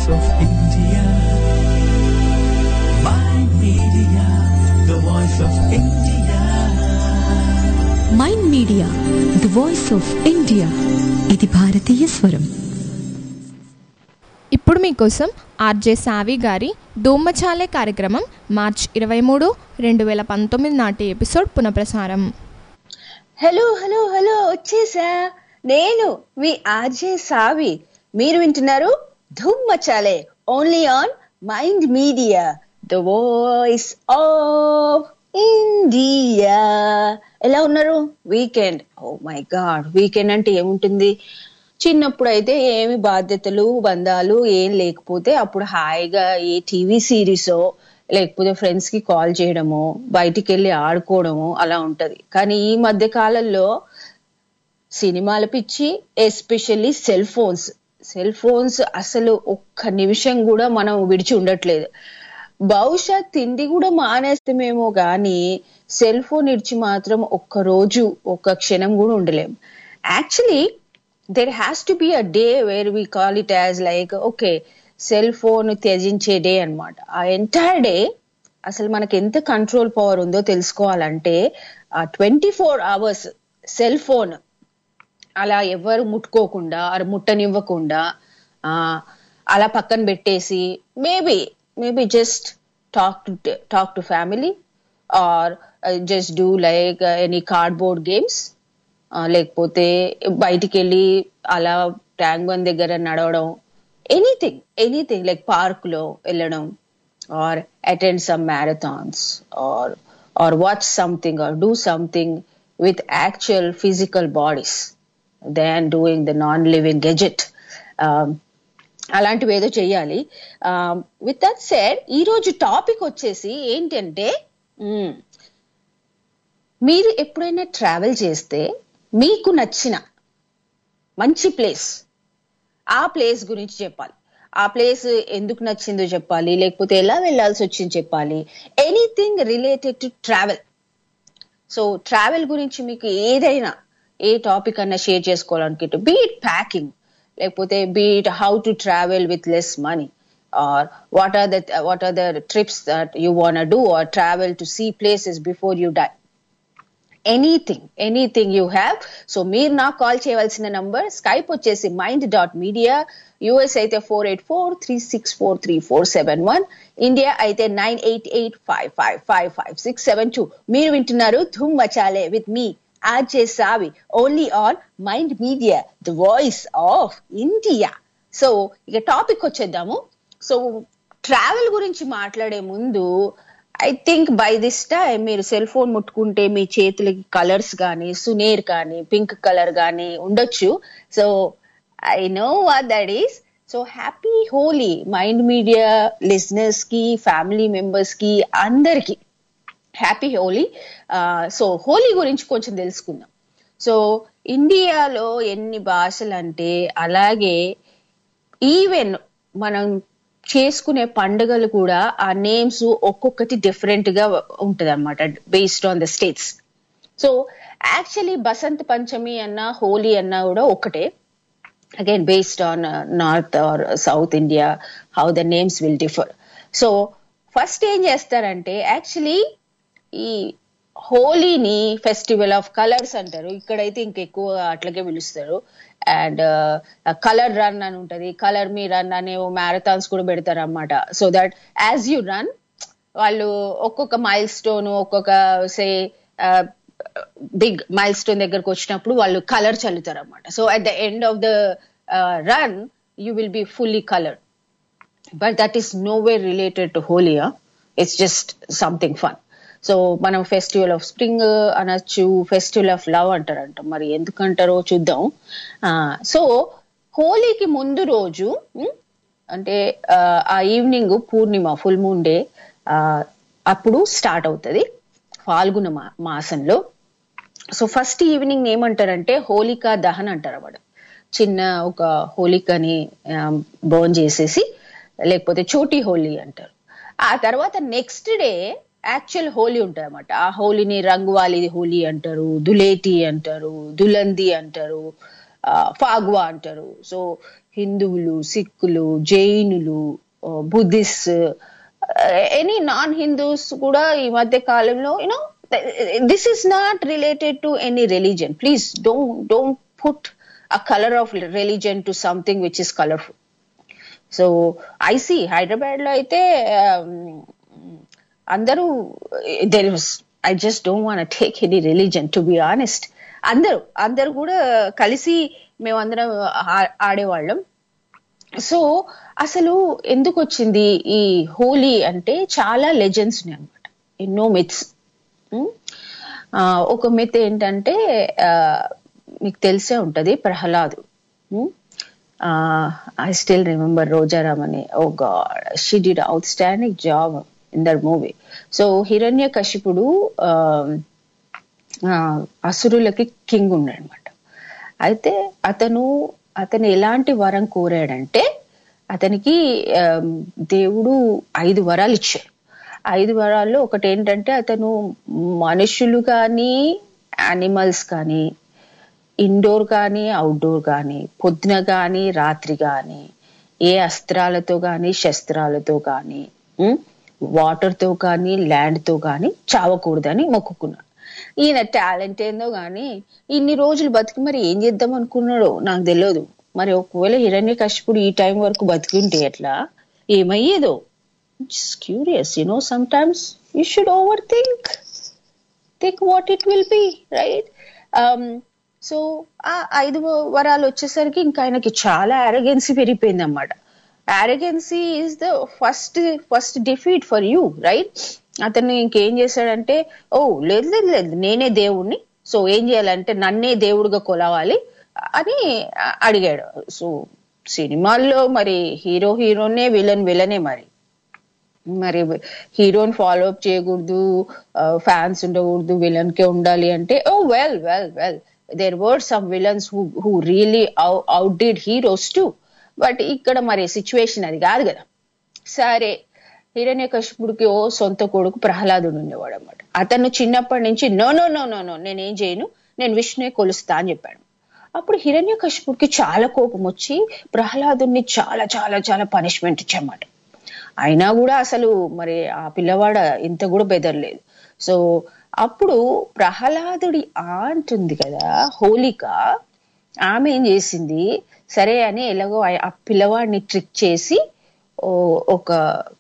of India. Mind Media, the voice of India. Mind Media the voice of India ఇది భారతీయ స్వరం ఇప్పుడు మీకోసం ఆర్జే సావి గారి దూమ్మచాలే కార్యక్రమం మార్చ్ ఇరవై మూడు రెండు వేల పంతొమ్మిది నాటి ఎపిసోడ్ పునఃప్రసారం హలో హలో హలో వచ్చేసా నేను మీ ఆర్జే సావి మీరు వింటున్నారు ధూమ్ Machale only on Mind Media the voice of India ఎలా ఉన్నారు weekend oh my god weekend అంటే ఏముంటుంది చిన్నప్పుడు అయితే ఏమి బాధ్యతలు బంధాలు ఏం లేకపోతే అప్పుడు హాయిగా ఏ టీవీ సిరీసో లేకపోతే ఫ్రెండ్స్ కి కాల్ చేయడము బయటికి వెళ్ళి ఆడుకోవడము అలా ఉంటది కానీ ఈ మధ్య కాలంలో సినిమాల పిచ్చి especially cell phones cell phones అసలు ఒక్క నిమిషం కూడా మనం విడిచి ఉండట్లేదు బహుశా తిండి కూడా మానేస్తామేమో కానీ సెల్ ఫోన్ ఇడిచి మాత్రం ఒక్క రోజు ఒక్క క్షణం కూడా ఉండలేం actually there has to be a day where we call it as like okay cell phone త్యజించే డే అన్నమాట ఆ ఎంటైర్ డే అసలు మనకి ఎంత కంట్రోల్ పవర్ ఉందో తెలుసుకోవాలంటే ఆ twenty four hours cell phone అలా ఎవరు ముట్టుకోకుండా అది ముట్టనివ్వకుండా ఆ అలా పక్కన పెట్టేసి maybe maybe just talk to talk to family or just do like any cardboard games లేకపోతే బయటికి వెళ్ళి అలా ట్యాంక్ బండ్ దగ్గర నడవడం ఎనీథింగ్ ఎనీథింగ్ లైక్ పార్క్ లో వెళ్ళడం or attend some marathons or or watch something or do something with actual physical bodies than doing the non living gadget అలాంటివి ఏదో చెయ్యాలి విత్ దట్ సెడ్ ఈ రోజు టాపిక్ వచ్చేసి ఏంటంటే మ్మ్, మీరు ఎప్పుడైనా ట్రావెల్ చేస్తే మీకు నచ్చిన మంచి ప్లేస్ ఆ ప్లేస్ గురించి చెప్పాలి ఆ ప్లేస్ ఎందుకు నచ్చిందో చెప్పాలి లేకపోతే ఎలా వెళ్ళాల్సి వచ్చింది చెప్పాలి anything related to travel so travel గురించి మీకు ఏదైనా ఏ టాపిక్ అన్నా షేర్ చేసుకోవాలనుకుంటే బీట్ ప్యాకింగ్ లేకపోతే be it how to travel with less money or what are the what are the trips that you want do or travel to see places before you die anything anything you have so మీరు నాకు call చేయవలసిన number Skype వచ్చేసి Mind dot Media US అయితే four eight four three six four three four seven one India అయితే nine eight eight five five five five six seven two మీరు వింటున్నారు ధూమ్ మచాలే with me RJ Savi only on Mind Media the voice of India so ఇక topic వచ్చేద్దాము so travel గురించి మాట్లాడే ముందు I think by this time మీరు సెల్ ఫోన్ ముట్టుకుంటే మీ చేతులకి కలర్స్ కానీ సునేర్ కానీ పింక్ కలర్ కానీ ఉండొచ్చు so I know what that is so happy Holi Mind Media listeners కి ఫ్యామిలీ మెంబర్స్ కి అందరికి హ్యాపీ హోలీ సో హోలీ గురించి కొంచెం తెలుసుకుందాం సో ఇండియాలో ఎన్ని భాషలు అంటే అలాగే ఈవెన్ మనం చేసుకునే పండుగలు కూడా ఆ నేమ్స్ ఒక్కొక్కటి డిఫరెంట్ గా ఉంటది అనమాట based on the states so actually Basant Panchami అన్న హోలీ అన్నా కూడా ఒకటే again based on north or south India how the names will differ so first ఏం చేస్తారంటే యాక్చువల్లీ ఈ హోలీని ఫెస్టివల్ ఆఫ్ కలర్స్ అంటారు ఇక్కడైతే ఇంకెక్కువ అట్లాగే పిలుస్తారు అండ్ కలర్ రన్ అని ఉంటది కలర్ మీ రన్ అనే మ్యారథాన్స్ కూడా పెడతారు అనమాట so that as you run వాళ్ళు ఒక్కొక్క మైల్ స్టోన్ ఒక్కొక్క సే బిగ్ మైల్ స్టోన్ దగ్గరకు వచ్చినప్పుడు వాళ్ళు కలర్ చల్లుతారు అనమాట so at the end of the run you will be fully coloured but that is no way related to హోలియా it's just something fun so మనం ఫెస్టివల్ ఆఫ్ స్ప్రింగ్ అనొచ్చు festival of love అంటారంట మరి ఎందుకంటారో చూద్దాం so హోలీకి ముందు రోజు ఉమ్, అంటే ఆ, ఆ ఈవినింగ్ పూర్ణిమ ఫుల్ మూన్ డే అప్పుడు స్టార్ట్ అవుతుంది ఫాల్గుణ మా- మాసంలో సో ఫస్ట్ ఈవినింగ్ ఏమంటారంటే హోలికా దహన్ అంటారు అన్నమాట చిన్న ఒక హోలికని బర్న్ చేసేసి లేకపోతే చోటీ హోలీ అంటారు ఆ తర్వాత నెక్స్ట్ డే యాక్చువల్ హోలీ ఉంటుంది అనమాట ఆ హోలీని రంగువాలి హోలీ అంటారు దులేటి అంటారు దులంది అంటారు ఆ, ఫాగ్వా అంటారు సో హిందువులు సిక్కులు జైనులు బుద్ధిస్ట్ ఎనీ నాన్ హిందూస్ కూడా ఈ మధ్య కాలంలో you know this is not related to any religion please don't don't put a colour of religion to something which is colourful so I see Hyderabad లో అయితే um, అందరూ there I just don't want take any religion to be honest అందరూ అందరూ కూడా కలిసి మేమందరం ఆ- ఆడేవాళ్ళం సో అసలు ఎందుకు వచ్చింది ఈ హోలీ అంటే చాలా లెజెండ్స్ ఉన్నాయి అనమాట ఎన్నో మిత్స్ ఒక మిత్ ఏంటంటే ఆ, మీకు తెలిసే ఉంటది Prahlad I still remember Rojaram అని oh god she did outstanding job in the movie so హిరణ్య కశిపుడు అసురులకి కింగ్ ఉన్నాడనమాట అయితే అతను అతను ఎలాంటి వరం కోరాడంటే అతనికి ఆ, దేవుడు ఐదు వరాలు ఇచ్చాడు ఐదు వరాల్లో ఒకటి ఏంటంటే అతను మనుషులు కానీ యానిమల్స్ కానీ ఇండోర్ కానీ అవుట్డోర్ కానీ పొద్దున కానీ రాత్రి కానీ ఏ అస్త్రాలతో కానీ శస్త్రాలతో కానీ వాటర్ తో కానీ ల్యాండ్ తో కానీ చావకూడదని మొక్కుకున్నాడు ఈయన టాలెంట్ ఏందో గాని ఇన్ని రోజులు బతికి మరి ఏం చేద్దాం అనుకున్నాడో నాకు తెలియదు మరి ఒకవేళ హిరణ్య కశిపుడు ఈ టైం వరకు బతికింటే ఎట్లా ఏమయ్యేదో curious you know sometimes you should overthink think what it will be right so ఆ ఐదు వరాలు వచ్చేసరికి ఇంకా ఆయనకి చాలా అరగెన్సీ పెరిగిపోయింది అనమాట arrogance is the first first defeat for you right అతను ఇంకేం చేశాడంటే ఓ లేదు లేదు లేదు నేనే దేవుణ్ణి సో ఏం చేయాలంటే నన్నే దేవుడిగా కొలవాలి అని అ- అడిగాడు సో సినిమాల్లో మరి హీరో హీరోనే విలన్ విలనే మరి మరి హీరోని ఫాలో అప్ చేయకూడదు ఫ్యాన్స్ ఉండకూడదు విలన్ కే ఉండాలి అంటే oh well well well there were some villains who who really outdid heroes too but ఇక్కడ మరి సిచ్యువేషన్ అది కాదు కదా సరే హిరణ్యకశిపుడికి ఓ సొంత కొడుకు ప్రహ్లాదుడు ఉండేవాడు అనమాట అతను చిన్నప్పటి నుంచి no no no no no నేనేం చేయను నేను విష్ణువే కొలుస్తా అని చెప్పాడు అప్పుడు హిరణ్యకశిపుడికి చాలా కోపం వచ్చి ప్రహ్లాదుని చాలా చాలా చాలా పనిష్మెంట్ ఇచ్చామాట అయినా కూడా అసలు మరి ఆ పిల్లవాడ ఇంత కూడా బెదరలేదు సో అప్పుడు ప్రహ్లాదుడి ఆంట్ ఉంది కదా హోలిక ఆమె ఏం చేసింది సరే అని ఎలాగో ఆ- ఆ పిల్లవాడిని ట్రిక్ చేసి ఓ- ఒక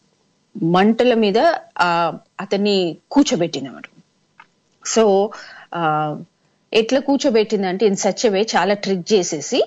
మంటల మీద ఆ అతన్ని కూర్చోబెట్టింది అన్నమాట సో ఆ ఎట్లా కూర్చోబెట్టిందంటే ఇన్ సచ్ వే చాలా ట్రిక్ చేసేసి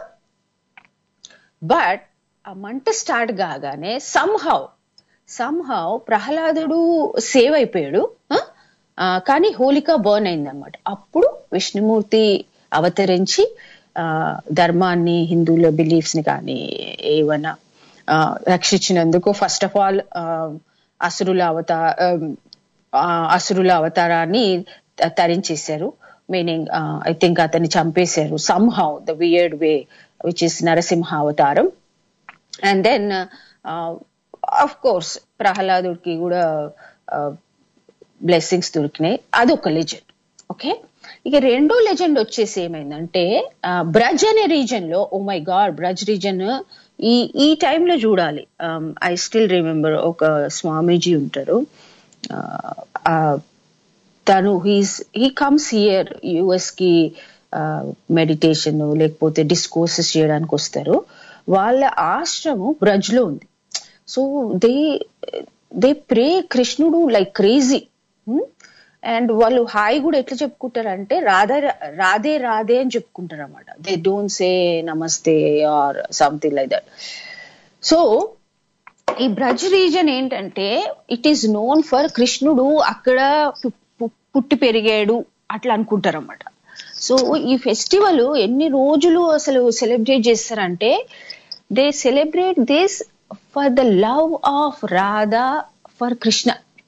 బట్ ఆ మంట స్టార్ట్ కాగానే సంహౌ సంహౌ ప్రహ్లాదుడు సేవ్ అయిపోయాడు ఆ? ఆ, కానీ హోలిక బర్న్ అయింది అనమాట అప్పుడు విష్ణుమూర్తి అవతరించి ఆ ధర్మాన్ని హిందువుల బిలీఫ్స్ ని కానీ ఏవైనా ఆ, రక్షించినందుకు ఫస్ట్ ఆఫ్ ఆల్ అసురుల అవతార అసురుల అవతారాన్ని త- తరించేశారు మీనింగ్ ఐ థింక్ అతన్ని చంపేశారు somehow the weird way which is Narasimha అవతారం అండ్ దెన్ ఆఫ్ కోర్స్ ప్రహ్లాదుడికి కూడా బ్లెస్సింగ్స్ దొరికినాయి అదొక లెజెండ్ ఓకే ఇక రెండో లెజెండ్ వచ్చేసి ఏమైందంటే ఆ, బ్రజ్ అనే రీజన్ లో oh my god Braj region ఈ ఈ టైంలో చూడాలి ఐ స్టిల్ రిమెంబర్ ఒక స్వామీజీ ఉంటారు ఆ, ఆ, తను he's he comes here US కి మెడిటేషన్ లేకపోతే డిస్కోర్సెస్ చేయడానికి వస్తారు వాళ్ళ ఆశ్రమం బ్రజ్ లో ఉంది సో దే దే ప్రే కృష్ణుడు లైక్ క్రేజీ అండ్ వాళ్ళు హాయ్ కూడా ఎట్లా చెప్పుకుంటారంటే రాధే రాధే రాధే అని చెప్పుకుంటారు అనమాట they don't say namaste or something like that so ఈ బ్రజ్ రీజన్ ఏంటంటే ఇట్ ఈస్ నోన్ ఫర్ కృష్ణుడు అక్కడ పు- పు- పుట్టి పెరిగాడు అట్లా అనుకుంటారు అన్నమాట సో ఈ ఫెస్టివల్ ఎన్ని రోజులు అసలు సెలబ్రేట్ చేస్తారంటే they celebrate this for the love of Radha for Krishna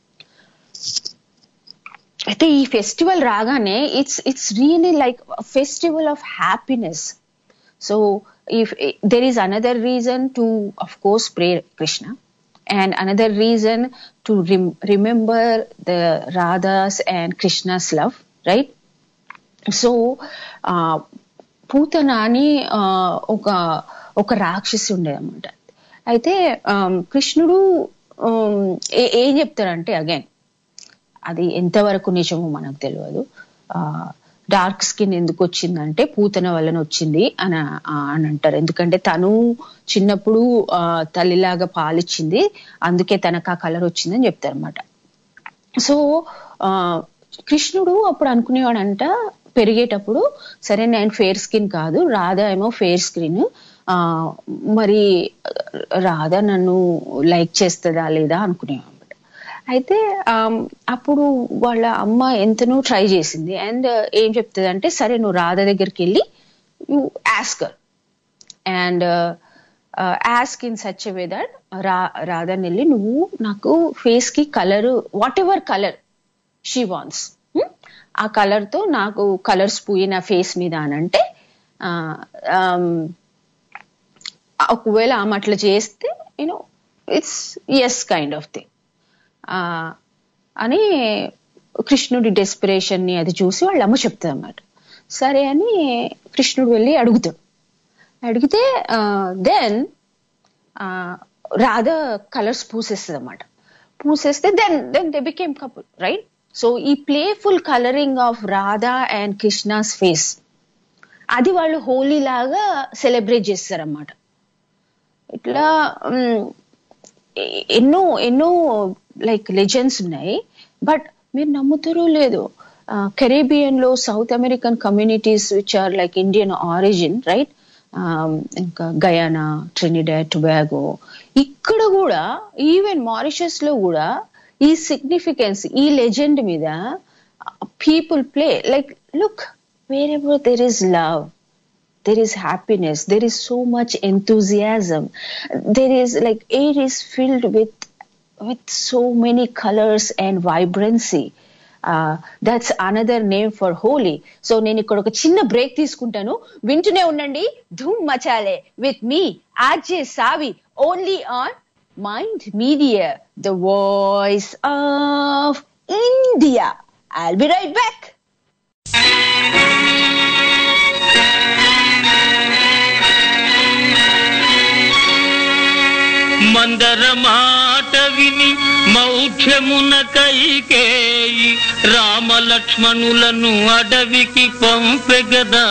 అయితే ఈ ఫెస్టివల్ రాగానే it's it's really like festival of happiness So if there is another reason to, of course, pray Krishna, and another reason to rem- remember the Radha's and Krishna's love, right? So Putana అని ఆ, ఒక ఒక రాక్షసి ఉండేదన్నమాట అయితే ఆమ్, కృష్ణుడు ఆమ్, ఏ- ఏం చెప్తాడంటే అగైన్ అది ఎంతవరకు నిజమో మనకు తెలియదు డార్క్ స్కిన్ ఎందుకు వచ్చిందంటే పూతన వలన వచ్చింది అని ఆ, అని అంటారు ఎందుకంటే తను చిన్నప్పుడు ఆ, తల్లిలాగా పాలిచ్చింది అందుకే తనకు ఆ కలర్ వచ్చిందని చెప్తారు అనమాట సో ఆ, కృష్ణుడు అప్పుడు అనుకునేవాడంట పెరిగేటప్పుడు సరే నేను ఫేర్ స్కిన్ కాదు రాధా ఏమో ఫేర్ స్కిన్ ఆ మరి రాధా నన్ను లైక్ చేస్తుందా లేదా అనుకునేవాడు అయితే ఆమ్, అప్పుడు వాళ్ళ అమ్మ ఎంతనో ట్రై చేసింది అండ్ ఏం చెప్తుంది అంటే సరే నువ్వు రాధ దగ్గరికి వెళ్ళి you ask her and ask in such way that రా రాధని వెళ్ళి నువ్వు నాకు ఫేస్ కి colour whatever colour she wants ఆ కలర్ తో నాకు కలర్స్ పూయి నా ఫేస్ మీద అని అంటే ఆ, ఆమ్, ఒకవేళ ఆమె అట్లా చేస్తే you know it's as kind of thing ఆ, అని కృష్ణుడి డెస్పిరేషన్ ని అది చూసి వాళ్ళ అమ్మ చెప్తుంది అన్నమాట సరే అని కృష్ణుడు వెళ్ళి అడుగుతాడు అడిగితే దెన్ రాధ కలర్స్ పూసేస్తుంది అనమాట పూసేస్తే then then they became couple right so ఈ playful colouring of Radha and Krishna's face అది వాళ్ళు హోలీ లాగా సెలబ్రేట్ చేస్తారన్నమాట ఇట్లా మ్, ఎ- ఎన్నో ఎన్నో లైక్ లెజెండ్స్ ఉన్నాయి బట్ మీరు నమ్ముతారో లేదు కెరేబియన్ లో South American communities which are like Indian origin right ఇంకా గయానా ట్రినిడాడ్ టొబాగో ఇక్కడ కూడా ఈవెన్ మారిషస్ లో కూడా ఈ సిగ్నిఫికెన్స్ ఈ లెజెండ్ మీద people play like look wherever there is love there is happiness there is so much enthusiasm there is like air is filled with with so many colors and vibrancy uh, that's another name for holy so నేను ఇక్కడ ఒక చిన్న break తీసుకుంటాను వింటూనే ఉండండి Dhoom మచాలే with me RJ Savi only on Mind Media the voice of India I'll be right back మందర మాట విని మౌఢ్యమున కైకేయి రామలక్ష్మణులను అడవికి పంపెగదా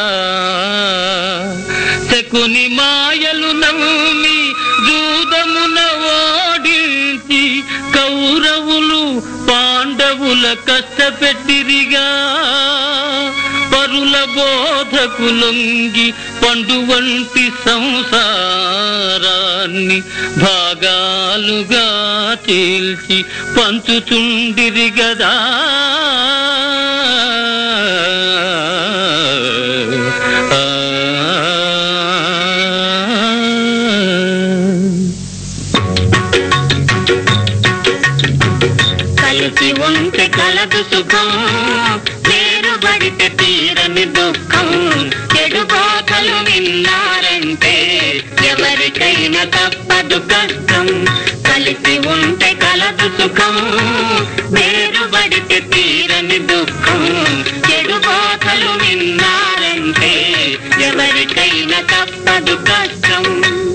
శకుని మాయలు నమ్మి జూదమున ఓడించి కౌరవులు పాండవుల కష్టపెట్టిరిగా పరుల బోధకులొంగి పండు వంటి సంసారాన్ని భాగాలుగా చీల్చి పంచుచుండిరి గదా కలిసి ఉంటే కలదు సుఖం వేరుబడితే తీరని దుఃఖం చెడు బాధలు విన్నారంటే ఎవరికైనా తప్పదు కష్టం కలిసి ఉంటే కలదు సుఖం వేరుబడితే తీరని దుఃఖం చెడు బాధలు విన్నారంటే ఎవరికైనా తప్పదు కష్టం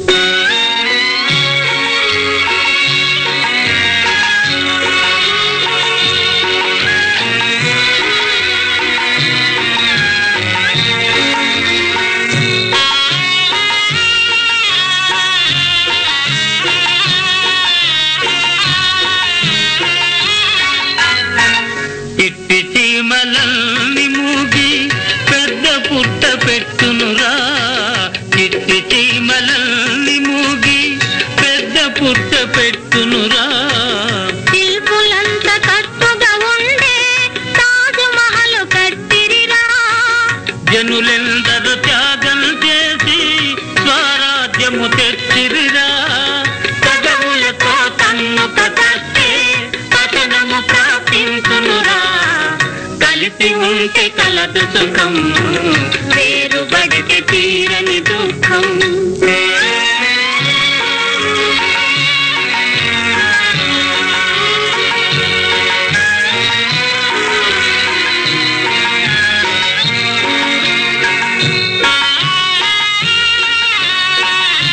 ఇట్టి చీమలల్ని మూగి పెద్ద పుట్ట పెట్టునురా ఇట్టి చీమలల్ని మూగి పెద్ద పుట్ట పెట్టునురా శిల్పులంత కట్టుగా ఉండే తాజు మహలు కట్టిరిరా జనులెందరూ త్యాగం చేసి స్వరాజ్యము తెచ్చిరిరా పదవులతో తన్ను కట్టే పతనము ప్రాప్తించునురా కలిసి ఉంటే కలదు సుఖం వేరుబడితే తీరని దుఃఖం ఆ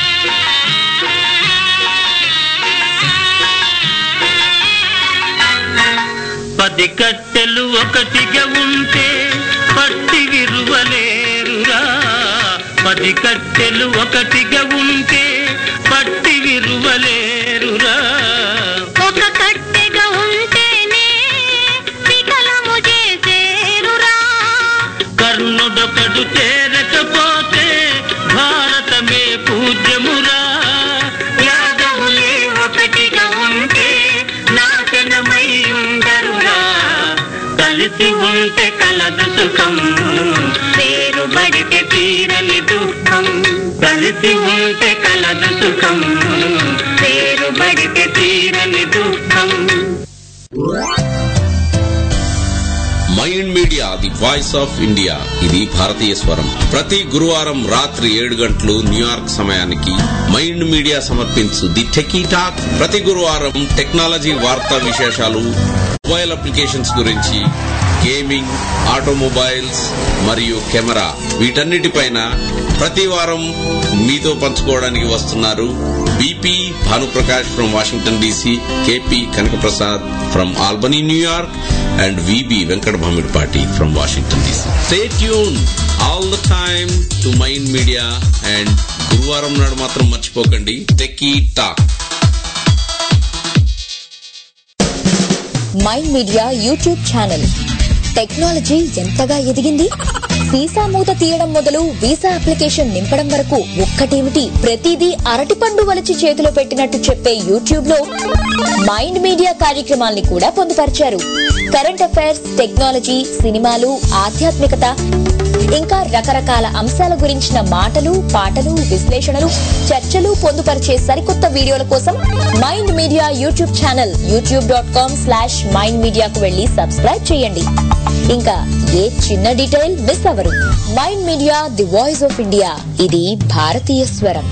పది కట్టెలు ఒకటిగా ఉంటే పట్టి విరువలేరురా పది కట్టెలు ఒకటిగా ఉంటే పట్టి విరువలేరురా ఒక కట్టెగా ఉంటేనే వికలము చేసేరురా కర్ణుడొకడు చేరకపోతే భారతమే పూజ్యమురా యాదవులే ఒకటిగా ఉంటే నాశనమై ఉండరురా కలిసి ఉంటే కలదు సుఖం వేరుబడితే తీరని దుఃఖం కలిసి ఉంటే కలదు సుఖం వేరుబడితే తీరని దుఃఖం Mind Media the voice of India ఇది భారతీయ స్వరం ప్రతి గురువారం రాత్రి ఏడు గంటలు న్యూయార్క్ సమయానికి మైండ్ మీడియా సమర్పించు ది టెకీ టాక్ ప్రతి గురువారం టెక్నాలజీ వార్తా విశేషాలు మొబైల్ అప్లికేషన్స్ గురించి గేమింగ్ ఆటోమొబైల్స్ మరియు కెమెరా వీటన్నిటిపైన ప్రతి వారం మీతో పంచుకోవడానికి వస్తున్నారు BP Bhanuprakash from Washington DC KP Kanakaprasad from Albany New York and VB Venkat Bhamidpati from Washington DC. Stay tuned all the time to Mind Media and గురువారం నాడు మాత్రం మర్చిపోకండి techie talk Mind Media YouTube channel technology ఎంతగా ఎదిగింది visa మూత తీయడం మొదలు visa application నింపడం వరకు ఒక్కటేమిటి ప్రతిదీ అరటిపండు వలచి చేతిలో పెట్టినట్టు చెప్పే యూట్యూబ్ లో మైండ్ మీడియా కార్యక్రమాల్ని కూడా పొందుపరిచారు కరెంట్ అఫైర్స్ టెక్నాలజీ సినిమాలు ఆధ్యాత్మికత ఇంకా రకరకాల అంశాల గురించిన మాటలు పాటలు విశ్లేషణలు చర్చలు పొందుపరిచే సరికొత్త వీడియోల కోసం Mind Media YouTube channel YouTube dot com slash Mind మీడియాకు వెళ్లి సబ్స్క్రైబ్ చేయండి ఇంకా ఏ చిన్న డీటెయిల్ మిస్ అవ్వరు Mind Media the voice of India ఇది భారతీయ స్వరం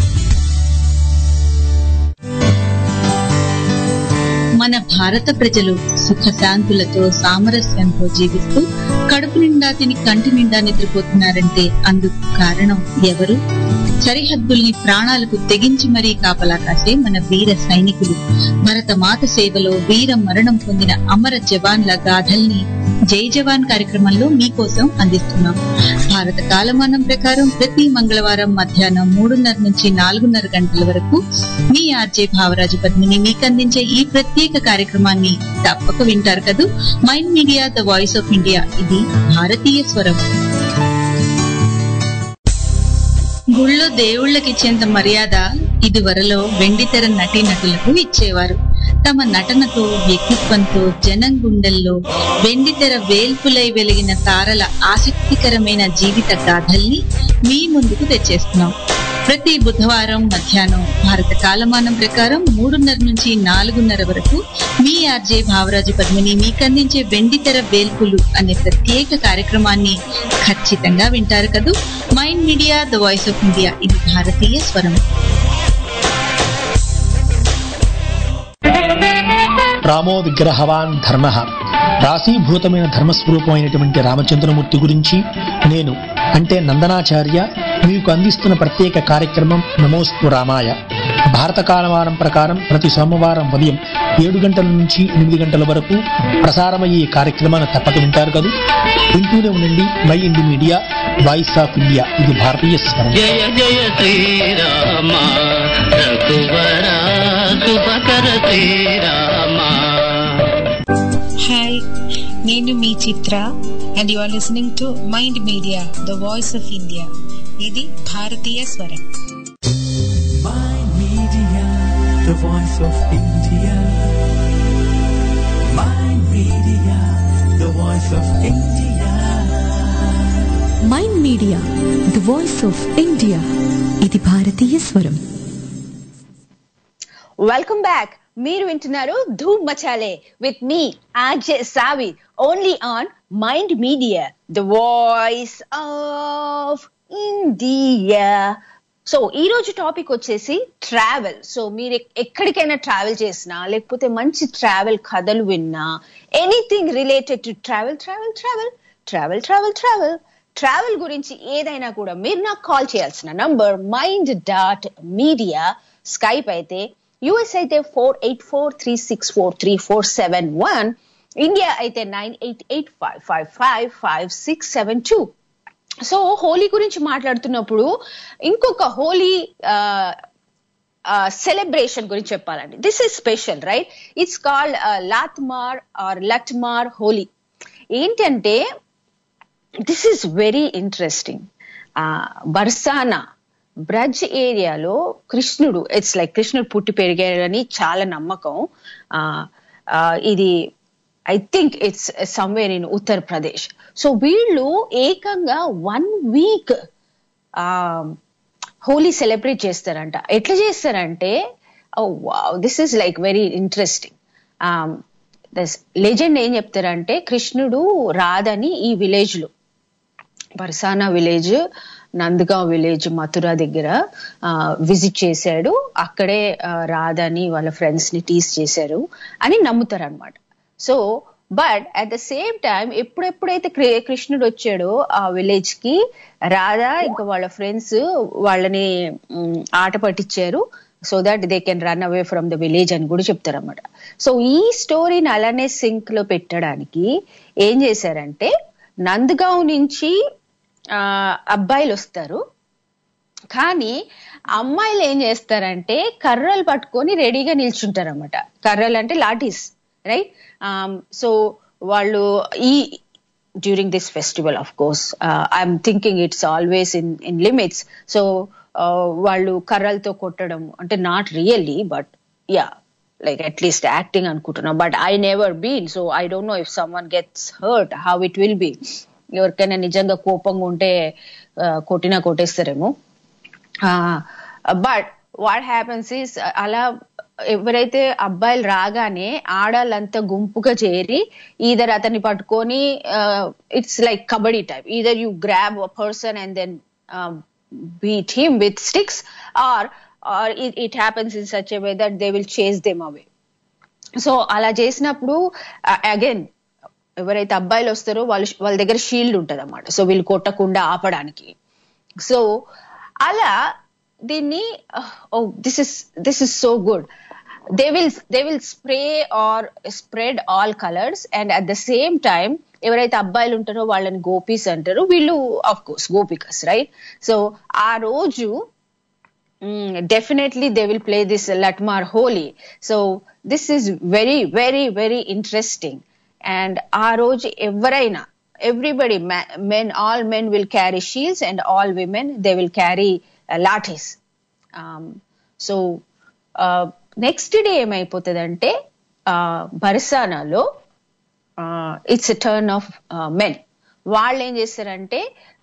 మన భారత ప్రజలు సుఖశాంతులతో సామరస్యంతో జీవిస్తూ కడుపు నిండా తిని కంటి నిండా నిద్రపోతున్నారంటే అందుకు కారణం ఎవరు సరిహద్దుల్ని ప్రాణాలకు తెగించి మరీ కాపలా కాసే మన వీర సైనికులు భరత మాత సేవలో వీర మరణం పొందిన అమర జవాన్ల గాథల్ని జై జవాన్ కార్యక్రమంలో మీకోసం అందిస్తున్నాం భారత కాలమానం ప్రకారం ప్రతి మంగళవారం మధ్యాహ్నం మూడున్నర నుంచి నాలుగున్నర గంటల వరకు మీ ఆర్జే భావరాజు పద్మిని మీకు అందించే ఈ ప్రత్యేక కార్యక్రమాన్ని తప్పక వింటారు కదూ Mind Media the voice of India ఇది భారతీయ స్వరం గుళ్ళో దేవుళ్ళకి ఇచ్చేంత మర్యాద ఇదివరలో వెండితెర నటీనటులకు ఇచ్చేవారు తమ నటనతో వ్యక్తిత్వంతో జనం గుండెల్లో వెండితెర వేల్పులై వెలిగిన తారల ఆసక్తికరమైన జీవిత గాథల్ని మీ ముందుకు తెచ్చేస్తున్నాం ప్రతి బుధవారం మధ్యాహ్నం భారత కాలమానం ప్రకారం మూడున్నర నుంచి నాలుగున్నర వరకు మీ ఆర్జే భావరాజు పద్మిని మీకందించే వెండితెర వేల్పులు అనే ప్రత్యేక కార్యక్రమాన్ని ఖచ్చితంగా వింటారు కదూ Mind Media the voice of India ఇది భారతీయ స్వరం రామో విగ్రహవాన్ ధర్మ రాశీభూతమైన ధర్మస్వరూపమైనటువంటి రామచంద్రమూర్తి గురించి నేను అంటే నందనాచార్య మీకు అందిస్తున్న ప్రత్యేక కార్యక్రమం నమోస్తు రామాయ భారత కాలమానం ప్రకారం ప్రతి సోమవారం ఉదయం ఏడు గంటల నుంచి ఎనిమిది గంటల వరకు ప్రసారమయ్యే ఈ కార్యక్రమాన్ని తప్పక వింటారు కదా వింటూనే ఉండండి Mind Media voice of India ఇది భారతీయ స్వరం జయ జయ శ్రీరామ రఘువర శుభకర శ్రీరామ హాయ్ నేను మీ Chitra and you are listening to Mind Media the voice of India ఇది భారతీయ స్వరం Mind Media, the voice of India. Mind Media, the voice of India. Mind Media the voice of India ఇది భారతీయ స్వరం వెల్కమ్ బ్యాక్ మీరు వింటున్నారు ధూమ్ మచాలే with me RJ Savi only on Mind Media the voice of India so ఈ రోజు topic వచ్చేసి travel so మీరు ఎక్- ఎక్కడికైనా ట్రావెల్ చేసినా లేకపోతే మంచి ట్రావెల్ కథలు విన్నా anything related to travel travel travel travel travel travel travel గురించి ఏదైనా కూడా మీరు నాకు కాల్ చేయాల్సిన number Mind dot Media Skype అయితే యుఎస్ అయితే four eight four three six four three four seven one India అయితే nine eight eight five five five five six seven two so Holi గురించి మాట్లాడుతున్నప్పుడు ఇంకొక హోలీ సెలబ్రేషన్ గురించి చెప్పాలండి this is special right it's called Lathmar or Lathmar Holi ఏంటంటే this is very interesting Barsana Braj ఏరియాలో కృష్ణుడు it's like కృష్ణుడు పుట్టి పెరిగాడని చాలా నమ్మకం ఆ, ఆ, ఇది I think it's somewhere in Uttar Pradesh so వీళ్ళు ఏకంగా వన్ వీక్ హోలీ సెలబ్రేట్ చేస్తారంట ఎట్లా చేస్తారంటే this is like very interesting legend ఏం చెప్తారంటే కృష్ణుడు రాదని ఈ విలేజ్ లో బర్సానా విలేజ్ నందగావ్ విలేజ్ మథుర దగ్గర విజిట్ చేశాడు అక్కడే ఆ, రాధని వాళ్ళ ఫ్రెండ్స్ ని టీస్ చేశారు అని నమ్ముతారు అనమాట so but at the same time ఎప్పుడెప్పుడైతే కృ- కృష్ణుడు వచ్చాడో ఆ విలేజ్ కి రాధా ఇంకా వాళ్ళ ఫ్రెండ్స్ వాళ్ళని మ్, ఆట పట్టించారు so that they can run away from the village అని కూడా చెప్తారన్నమాట సో ఈ స్టోరీని అలానే సింక్ లో పెట్టడానికి ఏం చేశారంటే నందగావ్ నుంచి ఆ, అబ్బాయిలు వస్తారు కానీ అమ్మాయిలు ఏం చేస్తారంటే కర్రలు పట్టుకొని రెడీగా నిల్చుంటారు అనమాట కర్రలు అంటే లాఠీస్ రైట్ సో వాళ్ళు ఈ during this festival of course I'm thinking it's always in in limits so వాళ్ళు కర్రలతో కొట్టడం అంటే not really but ya like at least acting అనుకుంటున్నా but I never been so I don't know if someone gets hurt how it will be ఎవరికైనా నిజంగా కోపంగా ఉంటే ఆ, కొట్టినా కొట్టేస్తారేమో బట్ వాట్ హ్యాపన్స్ ఈస్ అలా ఎవరైతే అబ్బాయిలు రాగానే ఆడాలంతా గుంపుగా చేరి ఈధర్ అతన్ని పట్టుకొని it's like kabaddi type either you grab a person and then beat him with sticks or or it happens in such a way that they will chase them away so అలా చేసినప్పుడు అగైన్ ఎవరైతే అబ్బాయిలు వస్తారో వాళ్ళు వాళ్ళ దగ్గర షీల్డ్ ఉంటది అన్నమాట సో వీళ్ళు కొట్టకుండా ఆపడానికి సో అలా దీన్ని oh this is this is so good they will they will spray or spread all colours and at the same time ఎవరైతే అబ్బాయిలు ఉంటారో వాళ్ళని గోపీస్ అంటారు వీళ్ళు of course gopikas right so ఆ రోజు definitely they will play this Lathmar Holi so this is very very very interesting and ఆ రోజు ఎవరైనా everybody men all men will carry shields and all women they will carry లాఠీస్ so next day ఏమైపోతుందంటే బర్సానాలో it's turn of men వాళ్ళు ఏం చేస్తారంటే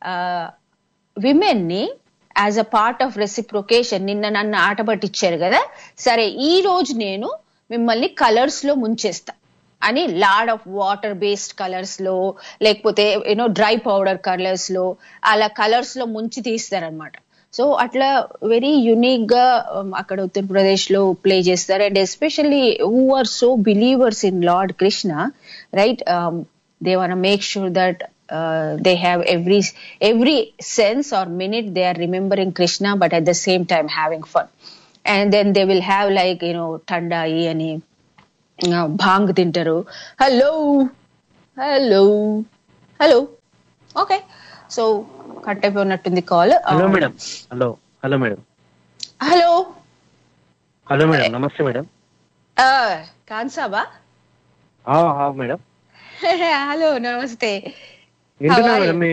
women ని as a part of reciprocation నిన్న నన్ను ఆట పట్టించారు కదా సరే ఈ రోజు నేను మిమ్మల్ని కలర్స్ లో ముంచేస్తా అని load of water based colours లో లేకపోతే యూనో డ్రై పౌడర్ కలర్స్ లో అలా కలర్స్ లో ముంచి తీస్తారనమాట సో అట్లా వెరీ యునిక్ గా um, అక్కడ ఉత్తరప్రదేశ్ లో ప్లే చేస్తారు and especially who are so believers in Lord Krishna right they want make sure that they have every every sense or minute they are remembering krishna but at the same time having fun and then they will have like you know tandai అని భాంగ్ తింటారు hello hello hello okay so cut అయిపోయినట్టుంది call hello madam hello hello madam hello hello madam namaste madam కాన్సాబా ఆ, ఆ, madam hello namaste వింటున్నా How are madam మీ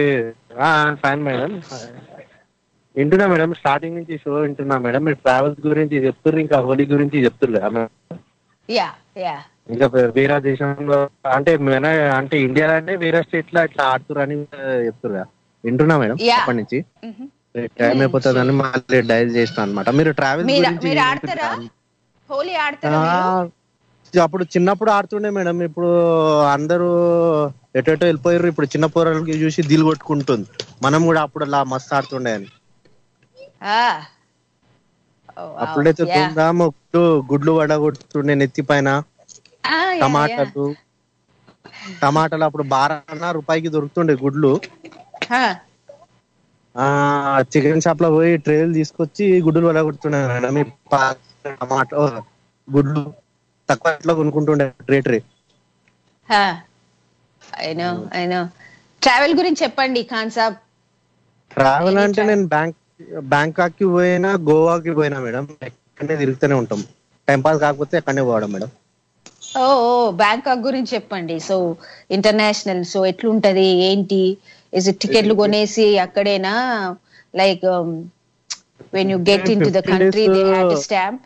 fine madam వింటున్నా madam starting నుంచి షో వింటున్నా మేడం మీరు ట్రావెల్స్ గురించి చెప్తున్నారు ఇంకా హోలీ గురించి చెప్తున్నారు కదా మేడం యా యా ఇంకా వేరే దేశంలో అంటే మన అంటే ఇండియాలోనే వేరే స్టేట్ లో ఇట్లా ఆడుతున్నారు అని చెప్తున్నారు వింటున్నా మేడం Yeah. అప్పటి నుంచి టైం అయిపోతుందని మళ్ళీ డైల్ చేసిన అనమాట మీరు ట్రావెల్స్ మీరు గురించి మీరు ఆడతారా హోలీ ఆడతారా ఆ, మీరు అప్పుడు చిన్నప్పుడు ఆడుతుండే మేడం ఇప్పుడు అందరూ ఎటెటో వెళ్ళిపోయారు ఇప్పుడు చిన్న పోరాలకి చూసి దిల్ కొట్టుకుంటుంది మనం కూడా అప్పుడు అలా మస్తు ఆడుతుండే అని Ah. Oh, wow. అప్పుడైతే Yeah. ధూమ్ధామ్ గుడ్లు గుడ్లు వడగొడుతుండే నెత్తి పైన Ah, yeah, yeah. టమాటాలు టమాటాలు అప్పుడు బారాన రూపాయికి దొరుకుతుండే గుడ్లు Huh. ఆ చికెన్ షాప్ లో పోయి ట్రేలు తీసుకొచ్చి గుడ్లు వడగొడుతుండే మేడం ఈ పా- టమాటో గుడ్లు తక్కువ రేట్లో కొనుక్కుంటుండే ట్రే ట్రే అయినో అయినో ట్రావెల్ గురించి చెప్పండి ఖాన్ సాబ్ ట్రావెల్ అంటే నేను బ్యాంక్ బ్యాంకాక్ కి పోయినా గోవాకి పోయినా మేడం ఎక్కడనే తిరుగుతూనే ఉంటాం టైం పాస్ కాకపోతే అక్కడనే పోవడం మేడం ఓ ఓ బ్యాంకాక్ గురించి చెప్పండి సో ఇంటర్నేషనల్ సో ఎట్లుంటది ఏంటి ఇస్ టికెట్లు కొనేసి అక్కడేనా like when you get in to the country they had stamp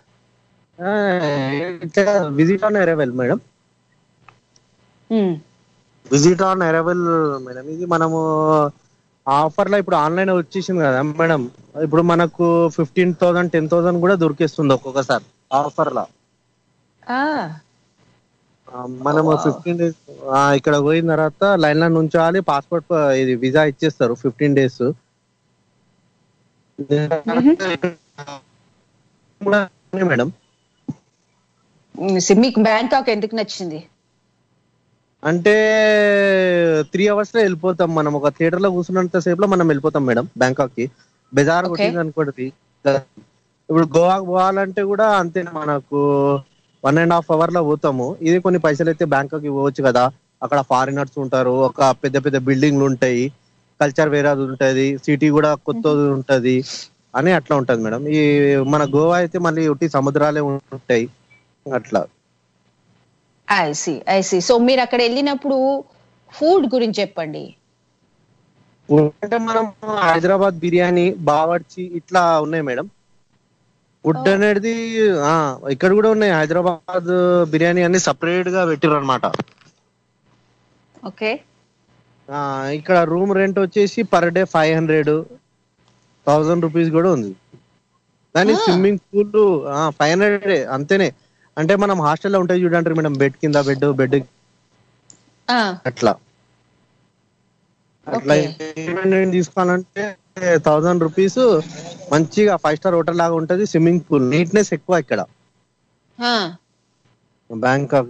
visit on arrival madam visit on arrival madam ఇది మనము ఆఫర్ లో ఇప్పుడు ఆన్లైన్ వచ్చేసింది కదా మేడం ఇప్పుడు మనకు ఫిఫ్టీన్ థౌసండ్ టెన్ థౌసండ్ కూడా దొరికేస్తుంది ఒక్కొక్కసారి ఆఫర్ లో ఆ, మనము ఫిఫ్టీన్ డేస్ ఇక్కడ పోయిన తర్వాత లైన్ లో నుంచోవాలి పాస్పోర్ట్ ఇది వీసా ఇచ్చేస్తారు ఫిఫ్టీన్ డేస్ మేడం మీకు బ్యాంకాక్ ఎందుకు నచ్చింది అంటే త్రీ అవర్స్ లో వెళ్ళిపోతాం మనం ఒక థియేటర్ లో కూర్చున్నంత సేపు లో మనం వెళ్ళిపోతాం మేడం బ్యాంకాక్ కి బెజార్ కొట్టింది అనుకోండి ఇప్పుడు గోవాకి పోవాలంటే కూడా అంతే మనకు వన్ అండ్ హాఫ్ అవర్ లో పోతాము ఇది కొన్ని పైసలు అయితే బ్యాంకాక్ పోవచ్చు కదా అక్కడ ఫారినర్స్ ఉంటారు ఒక పెద్ద పెద్ద బిల్డింగ్లు ఉంటాయి కల్చర్ వేరే ఉంటది సిటీ కూడా కొత్తది ఉంటది అని అట్లా ఉంటది మేడం ఈ మన గోవా అయితే మళ్ళీ ఒట్టి సముద్రాలే ఉంటాయి అట్లా ఐసి ఐసి సో మీరు అక్కడ వెళ్ళినప్పుడు ఫుడ్ గురించి చెప్పండి అంటే మనం హైదరాబాద్ బిర్యానీ బావర్చి ఇట్లా ఉన్నాయి మేడం ఫుడ్ అనేది ఆ ఇక్కడ కూడా ఉన్నాయి హైదరాబాద్ బిర్యానీ అన్ని సపరేట్ గా పెట్టిర్రు అనమాట ఓకే ఇక్కడ రూమ్ రెంట్ వచ్చేసి per day five hundred thousand rupees కూడా ఉంది దాని స్విమ్మింగ్ పూల్ ఫైవ్ హండ్రెడ్ అంతేనే అంటే మనం హాస్టల్లో ఉంటాయి చూడండి మేడం బెడ్ కింద బెడ్ బెడ్ అట్లా అట్లా ఏమైనా తీసుకోవాలంటే థౌసండ్ రూపీస్ మంచిగా ఫైవ్ స్టార్ హోటల్ లాగా ఉంటది స్విమ్మింగ్ పూల్ నీట్నెస్ ఎక్కువ ఇక్కడ బ్యాంకాక్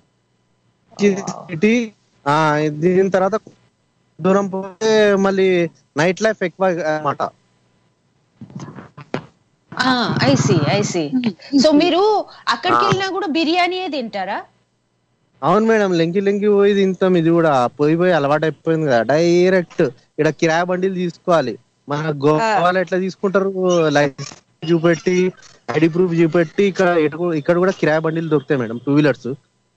సిటీ దీని తర్వాత దూరం పోతే మళ్ళీ నైట్ లైఫ్ ఎక్కువ అన్నమాట ఐసి ఐసి సో మీరు అక్కడికి వెళ్ళినా కూడా బిర్యానీయే తింటారా అవును మేడం లెంకి లెంకి పోయి తింటాం ఇది కూడా పోయి పోయి అలవాటు అయిపోయింది కదా డైరెక్ట్ ఇక్కడ కిరాయి బండిలు తీసుకోవాలి మన గోవాలో ఎట్లా తీసుకుంటారు లైసెన్స్ చూపెట్టి ఐడి ప్రూఫ్ చూపెట్టి ఇక్కడ ఎటు- ఇక్కడ కూడా కిరాయి బండిలు దొరుకుతాయి మేడం టూ వీలర్స్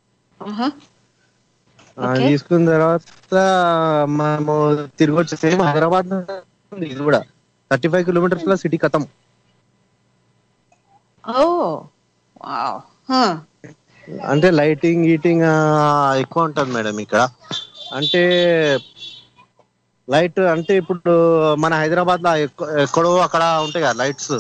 తీసుకున్న తర్వాత మనము తిరిగి వచ్చే సేమ్ హైదరాబాద్ ఉంది ఇది కూడా థర్టీ ఫైవ్ కిలోమీటర్స్ లో సిటీ కథం ఓ వావ్ అంటే లైటింగ్ గీటింగ్ ఎక్కువ ఉంటది మేడం ఇక్కడ అంటే లైట్ అంటే ఇప్పుడు మన హైదరాబాద్ లో ఎక్క- ఎక్కడో అక్కడ ఉంటాయి కదా లైట్స్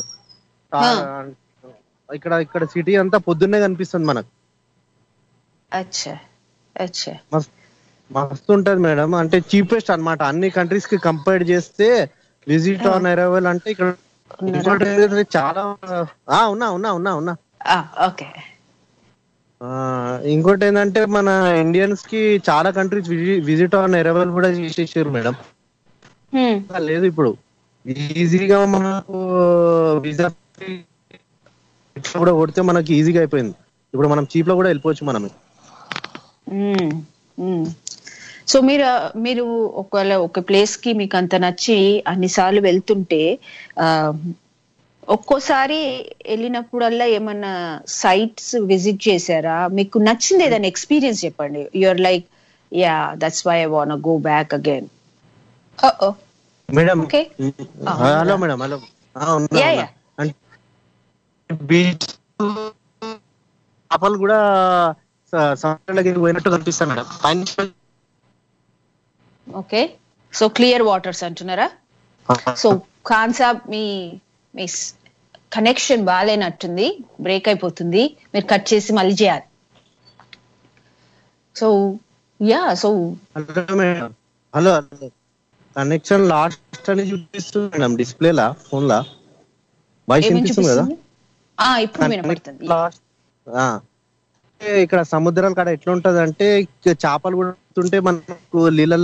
ఇక్కడ ఇక్కడ సిటీ అంతా పొద్దున్నే కనిపిస్తుంది మనకు అచ్చా అచ్చా మస్త్- మస్తు ఉంటది మేడం అంటే చీపెస్ట్ అన్నమాట అన్ని కంట్రీస్ కి కంపేర్ చేస్తే విజిట్ ఆన్ అరైవల్ అంటే ఇక్కడ ఇంకోటి ఏంటంటే చాలా ఆ ఉన్నా ఉన్నా ఉన్నా ఉన్నా ఓకే ఆ, ఇంకోటి ఏంటంటే మన ఇండియన్స్ కి చాలా కంట్రీస్ విజిట్ ఆన్ అరైవల్ కూడా చేసేసారు మేడం లేదు ఇప్పుడు ఈజీగా మనకు వీసా కూడా కొడితే మనకి ఈజీగా అయిపోయింది ఇప్పుడు మనం చీప్ లో కూడా వెళ్ళిపోవచ్చు మనం సో మీరు మీరు ఒకవేళ ఒక ప్లేస్ కి మీకు అంత నచ్చి అన్నిసార్లు వెళ్తుంటే ఆ, ఒక్కోసారి వెళ్ళినప్పుడల్లా ఏమన్నా సైట్స్ విజిట్ చేశారా మీకు నచ్చింది ఏదైనా ఎక్స్పీరియన్స్ చెప్పండి your like ya that's why I want go back again madam okay hello madam hello ఆ, ఉన్నా, Yeah, ఉన్నా. అంటే బీచ్ చేపలు కూడా స- సముద్రంలోకి పోయినట్టు కనిపిస్తాయి మేడం పైన ఓకే సో క్లియర్ వాటర్స్ అంటున్నారా సో ఖాన్ సాబ్ మీ మీ కనెక్షన్ బాగాలేనట్టుంది బ్రేక్ అయిపోతుంది మీరు కట్ చేసి మళ్ళీ చేయాలి so ya so hello madam hello hello connection lost అని చూపిస్తుంది మేడం డిస్ప్లే లా ఫోన్ లా వాయిస్ ఏమేం వినిపిస్తుంది కదా చూపిస్తుంది ఆ ఇప్పుడు వినపడుతుంది లాస్ట్ ఆ. అంటే ఇక్కడ సముద్రాల కాడ ఎట్లా ఉంటది అంటే చేపలు కూడా ఉంటే మనకు నీళ్ళల్లో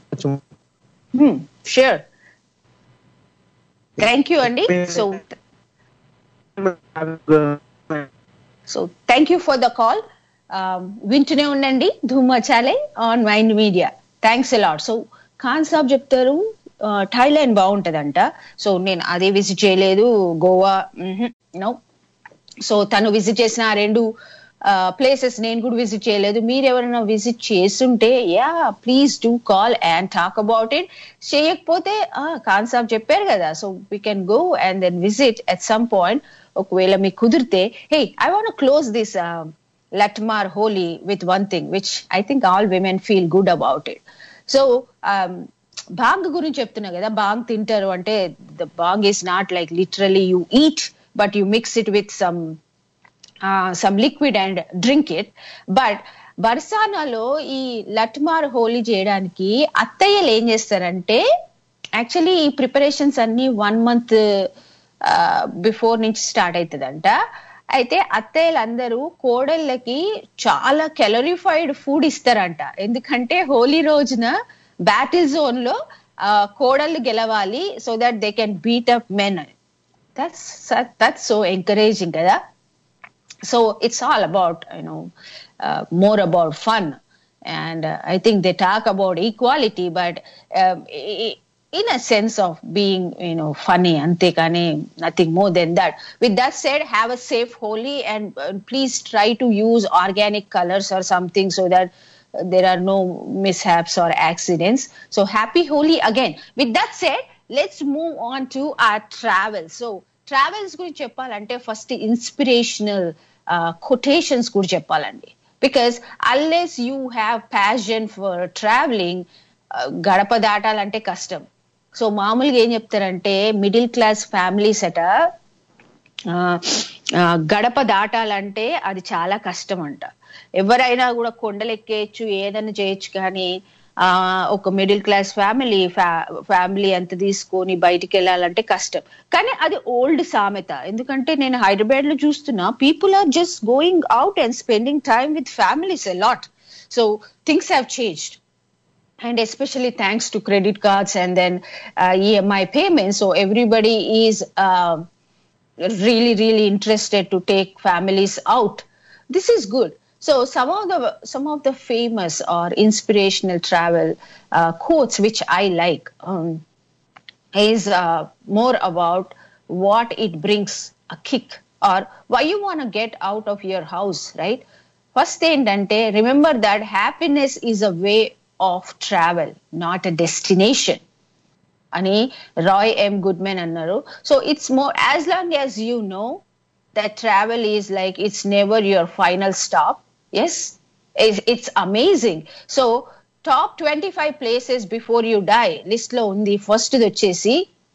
షూర్ థ్యాంక్ యూ అండి so so thank you for the call వింటూనే ఉండండి Dhoom Machale on Mind Media thanks a lot so Khan saab చెప్తారు థాయిలాండ్ బాగుంటదంట సో నేను అదే విజిట్ చేయలేదు గోవా నో సో తను విజిట్ చేసిన ఆ రెండు ప్లేసెస్ నేను కూడా విజిట్ చేయలేదు మీరు ఎవరైనా విజిట్ చేస్తుంటే ya please do call and talk about it చేయకపోతే ఖాన్ సాబ్ చెప్పారు కదా so we can go and then visit at some point ఒకవేళ మీకు కుదిరితే hey I want close this Lathmar Holi with one thing which I think all women feel good about it so bhang గురించి చెప్తున్నా కదా బాంగ్ తింటారు అంటే the bhang is not like literally you eat but you mix it with some some liquid and drink it but బర్సానాలో ఈ లట్మార్ హోలీ చేయడానికి అత్తయ్యలు ఏం చేస్తారంటే యాక్చువల్లీ ఈ ప్రిపరేషన్స్ అన్ని వన్ మంత్ బిఫోర్ నుంచి స్టార్ట్ అవుతుందంట అయితే అత్తయ్యలందరూ కోడళ్ళకి చాలా కెలరిఫైడ్ ఫుడ్ ఇస్తారంట ఎందుకంటే హోలీ రోజున బ్యాటిల్ జోన్ లో కోడళ్ళు గెలవాలి so that they can beat up men that's that's so encouraging కదా so it's all about you know uh, more about fun and uh, i think they talk about equality but um, i- in a sense of being you know funny antekane nothing more than that with that said have a safe holy and uh, please try to use organic colors or something so that uh, there are no mishaps or accidents so happy holy again with that said let's move on to our travel so travels గురించి చెప్పాలంటే first inspirational quotations కూడా చెప్పాలండి because unless you have passion for travelling గడప దాటాలంటే కష్టం so మామూలుగా ఏం చెప్తారంటే మిడిల్ క్లాస్ ఫ్యామిలీస్ అట ఆ, ఆ, గడప దాటాలంటే అది చాలా కష్టం అంట ఎవరైనా కూడా కొండలు ఎక్కేయచ్చు ఏదైనా చేయొచ్చు కానీ ఆ ఒక మిడిల్ క్లాస్ ఫ్యామిలీ ఫ్యామిలీ అంత తీసుకొని బయటికి వెళ్ళాలంటే కష్టం కానీ అది ఓల్డ్ సామెత ఎందుకంటే నేను హైదరాబాద్ లో చూస్తున్నా people are just going out and spending time with families a lot so things have changed and especially thanks to credit cards and then uh, EMI payments. So everybody is uh, really, really interested to take families out. This is good. So some of the some of the famous or inspirational travel uh, quotes which I like um, is uh, more about what it brings a kick or why you want to get out of your house, right? First ఏంటంటే remember that happiness is a way of travel, not a destination. అని Roy M Goodman అన్నారు so it's more as long as you know that travel is like it's never your final stop yes it's amazing so top twenty five places before you die list లో ఉంది first వచ్చేసి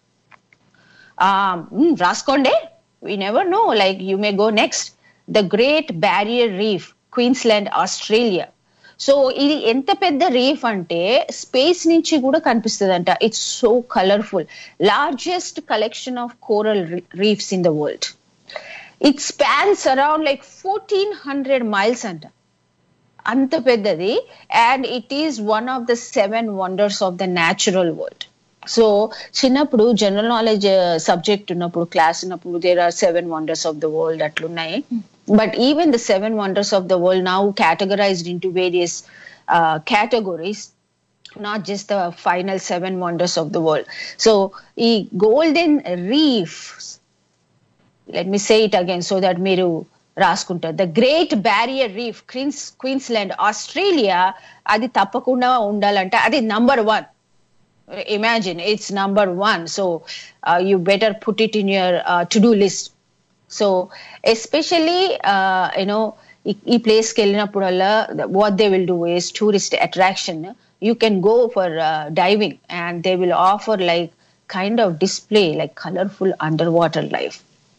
రాసుకోండి we never know like you may go next the great barrier Reef Queensland Australia so ఇది ఎంత పెద్ద reef అంటే space నుంచి కూడా కనిపిస్తుందంట it's so colourful largest collection of coral reefs in the world it spans around like fourteen hundred miles అంట అంత పెద్దది and it is one of the seven wonders of the natural world so చిన్నప్పుడు general knowledge subject ఉన్నప్పుడు class ఉన్నప్పుడు there are seven wonders of the world అట్లున్నాయి but even the seven wonders of the world now categorized into various uh, categories not just the final seven wonders of the world so the golden reefs let me say it again so that మీరు రాసుకుంటారు the great barrier reef queens Queensland Australia అది తప్పకుండా ఉండాలంటే అది number one imagine it's number one so uh, you better put it in your uh, to-do list so especially you know ఈ ప్లేస్కి వెళ్ళినప్పుడల్లా what they will do is tourist attraction you can go for diving and they will offer like kind of display like colourful under water life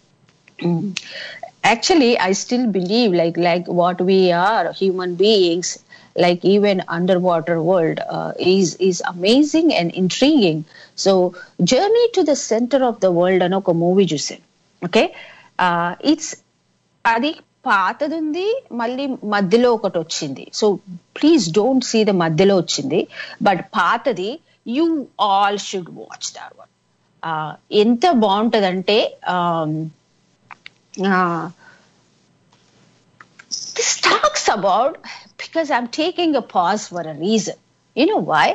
actually i still believe like like what we are human beings like even underwater world uh, is is amazing and intriguing so journey to the center of the world అని ఒక movie చూసాను okay it's అది పాతది ఉంది మళ్ళీ మధ్యలో ఒకటి వచ్చింది so please don't see the మధ్యలో వచ్చింది బట్ పాతది you all should watch that one ఎంత బాగుంటదంటే this talks about because I'm taking a pause for a reason. You know why?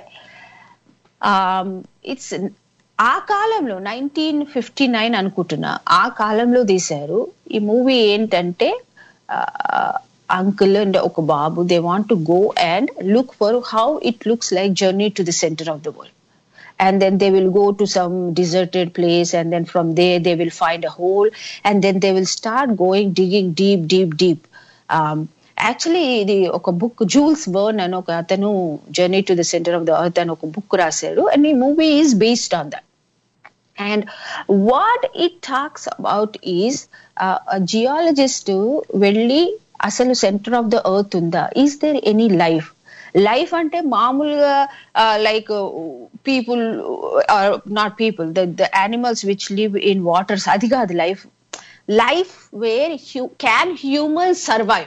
Um, it's ఆ కాలంలో నైన్టీన్ ఫిఫ్టీ నైన్ అనుకుంటున్నా ఆ కాలంలో తీశారు ఈ మూవీ ఏంటంటే అంకుల్ అండ్ ఒక బాబు they want to go and look for how it looks like journey to the centre of the world and then they will go to some deserted place and then from there they will find a hole and then they will start going digging deep deep deep um, actually ఇది ఒక book Jules Verne అని ఒక అతను journey to the centre of the earth అని ఒక book రాశాడు and ఈ movie is based on that and what it talks about is geologist వెళ్ళి అసలు సెంటర్ ఆఫ్ ద ఎర్త్ ఉందా is there any life life అంటే మామూలుగా like people not people the the animals which live in waters అది కాదు life life where can human survive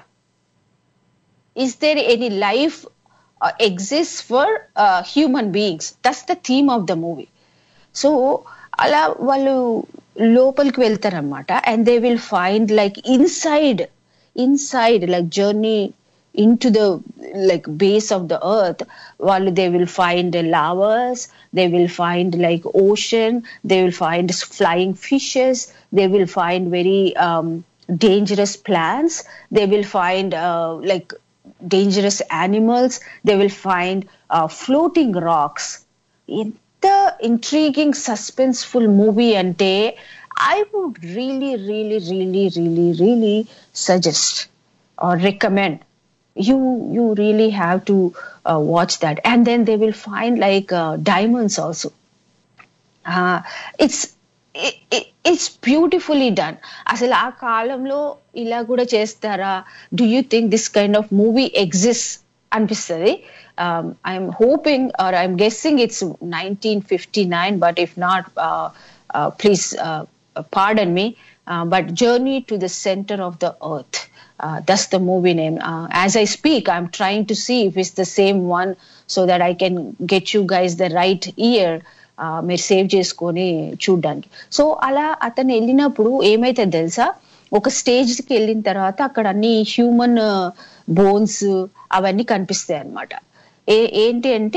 is there any life uh, exists for uh, human beings that's the theme of the movie so అలా వాళ్ళు లోపలికి వెళ్తారనమాట and they will find like inside inside like journey in to the like base of the earth వాళ్ళు they will find lavas they will find like ocean they will find flying fishes they will find very dangerous plants they will find uh, like dangerous animals they will find uh, floating rocks ఎంత intriguing suspenseful movie అంటే I would really really really really really suggest or recommend you you really have to uh, watch that and then they will find like uh, diamonds also uh, it's it, it, it's beautifully done అసలు ఆ కాలంలో ఇలా కూడా చేస్తారా do you think this kind of movie exist అనిపిస్తుంది I'm hoping or I'm guessing it's nineteen fifty nine but if not please pardon me uh, but journey to the center of the earth uh, that's the movie name uh, as i speak i'm trying to see if it's the same one so that i can get you guys the right ear మీరు save చేసుకొని చూడడానికి so అలా అతను వెళ్ళినప్పుడు ఏమైతే తెలుసా ఒక స్టేజ్కి వెళ్ళిన తర్వాత అక్కడ అన్ని హ్యూమన్ బోన్స్ అవన్నీ కనిపిస్తాయి అనమాట ఏ ఏంటి అంటే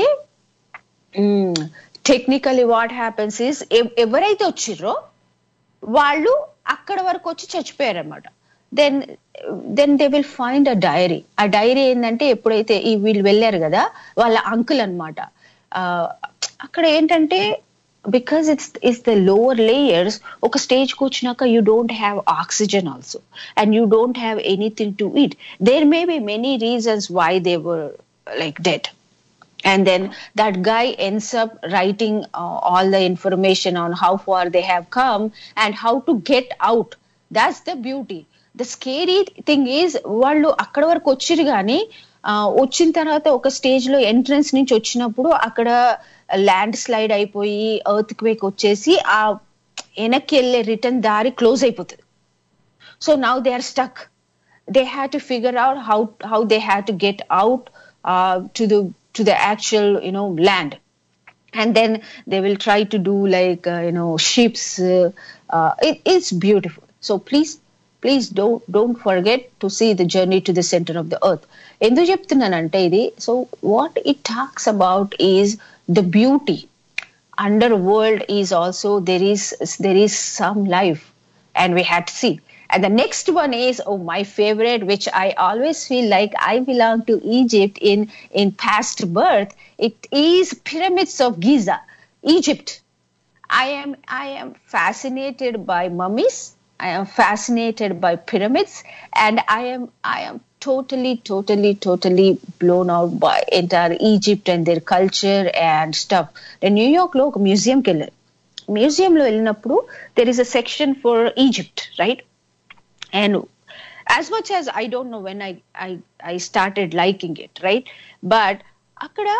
టెక్నికలీ వాట్ హ్యాపెన్స్ ఇస్ ఎవరైతే వచ్చిర్రో వాళ్ళు అక్కడ వరకు వచ్చి చచ్చిపోయారు అనమాట then then they will find a diary ఆ డైరీ ఏంటంటే ఎప్పుడైతే ఈ వీళ్ళు వెళ్ళారు కదా వాళ్ళ అంకుల్ అనమాట అక్కడ ఏంటంటే because it's it's the lower layers ఒక స్టేజ్కి వచ్చినాక you don't have oxygen also and you don't have anything to it there may be many reasons why they were like dead and then that guy ends up writing uh, all the information on how far they have come and how to get out that's the beauty the scary thing is వాళ్ళు అక్కడ వరకు వచ్చిరు కానీ వచ్చిన తర్వాత ఒక stage లో entrance నుంచి వచ్చినప్పుడు అక్కడ ల్యాండ్ స్లైడ్ అయిపోయి ఎర్త్ క్వేక్ వచ్చేసి ఆ వెనక్కి వెళ్ళే రిటర్న్ దారి క్లోజ్ అయిపోతుంది so now they are stuck they have to figure out how how they have to get out to the to the actual you know land and then they will try to do like uh, you know ships uh, uh, it, it's beautiful so please please don't don't forget to see the journey to the center of the earth ఎందుకు చెప్తున్నానంటే ఇది so what it talks about is the beauty underworld is also there is there is some life and we had see And the next one is, oh, my favorite, which I always feel like I belong to Egypt in, in past birth. It is Pyramids of Giza, Egypt. I am, I am fascinated by mummies. I am fascinated by pyramids. And I am, I am totally, totally, totally blown out by entire Egypt and their culture and stuff. The New York లో ఒక museum కి వెళ్ళారు మ్యూజియంలో వెళ్ళినప్పుడు there is a section for Egypt right and as much as i don't know when i i, I started liking it right but అక్కడ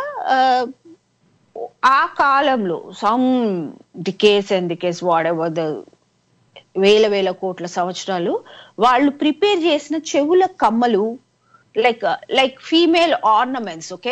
ఆ కాలంలో some decades and decades whatever the వేల వేల కోట్ల సంవత్సరాలు వాళ్ళు ప్రిపేర్ చేసిన చెవుల కమ్మలు like like female ornaments okay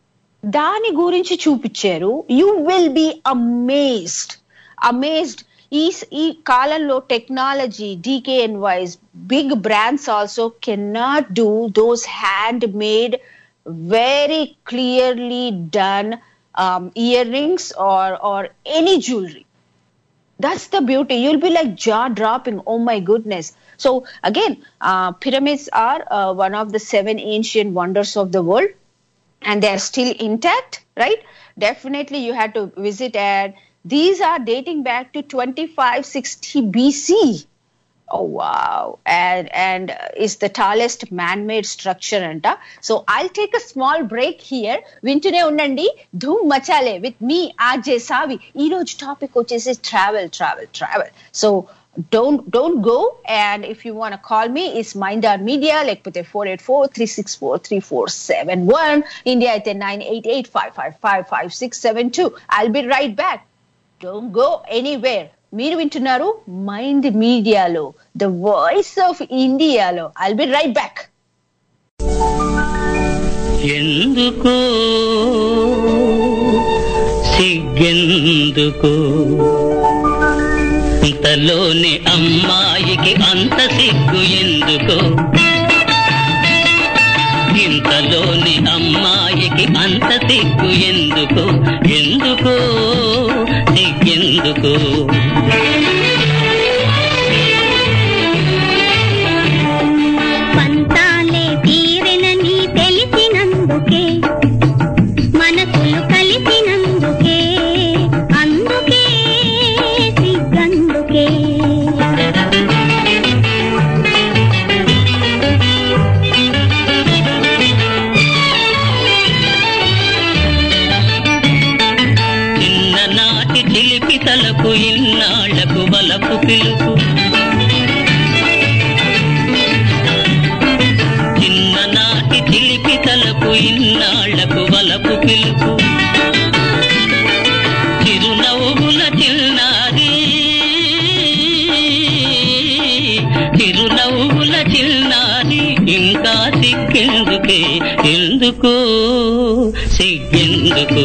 దాని గురించి చూపించారు you will be amazed amazed ఈ ఈ కాలంలో టెక్నాలజీ డీకేఎన్ wise big brands also cannot do those handmade very clearly done um, earrings or or any jewelry that's the beauty you'll be like jaw dropping oh my goodness so again uh, pyramids are uh, one of the seven ancient wonders of the world and they are still intact right definitely you had to visit and these are dating back to 2560 bc Oh wow! And and uh, is the tallest man-made structure anta. So I'll take a small break here. వింటూనే ఉండండి Dhoom మచాలే with me RJ సావి ఈ రోజు topic వచ్చేసి travel travel travel so don't don't go and if you want call me is Mind or Media లేకపోతే four eight four three six four three four seven one India అయితే nine eight eight five five five five six seven two I'll be right back don't go anywhere మీరు వింటున్నారు Mind మీడియాలో the voice of ఇండియాలో I'll be right back ఎందుకో సిగ్గెందుకు ఇంతలోని అమ్మాయికి అంత సిగ్గు ఎందుకో ఇంతలోని అమ్మాయికి అంత సిగ్గు ఎందుకు ఎందుకో సిగ్గెందుకు పంతాలే తీరెనని తెలిసినందుకే మనసులు కలిసినందుకే అందుకే సిగ్గందుకే చిన్ననాటి చిలిపి తలకు ఇన్నాళ్లకు బలపు పిలుపు చిన్ననాటి చిలిపి తలకు ఇన్నాళ్లకు బలపు పిలుపు చిరునవ్వుల చిన్నారి చిరునవ్వుల చిన్నారి ఇంకా సిగ్గెందుకే ఎందుకు సిగ్గెందుకు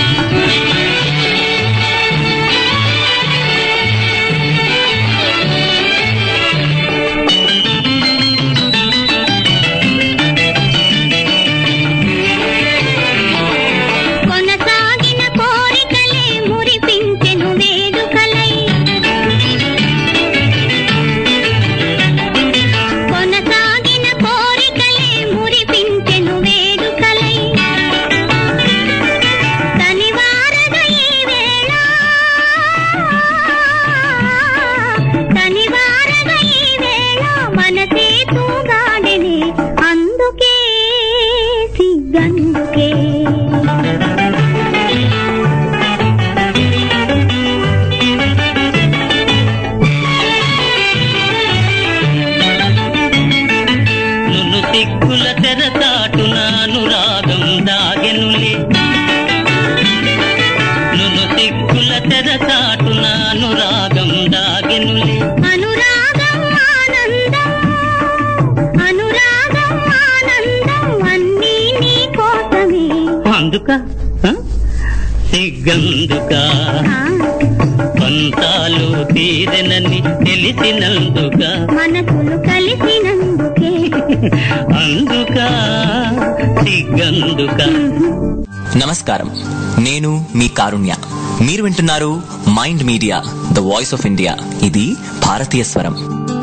కొనసాగిన కోరికలే మురిపించెను వేడుకలై కొనసాగిన కోరికలే మురిపించెను వేడుకలై తనివారగ ఈ వేళ తనివారగ ఈ వేళ మనసే తూగాడెనే అందుకే సిగ్గందుకే నును సిగ్గుల తెరచాటున అనురాగం దాగెనులే నును సిగ్గుల తెరచాటున అనురాగం దాగెనులే అనురాగం ఆనందం అనురాగం ఆనందం అన్నీ నీ కోసమే అందుక ఆ? సిగ్గందుక పంతాలు తీరెనని తెలిసినందుక మనసులు కలిసినందుకే అందుక సిగ్గందుక నమస్కారం నేను మీ కారుణ్య మీరు వింటున్నారు Mind Media the voice of India ఇది భారతీయ స్వరం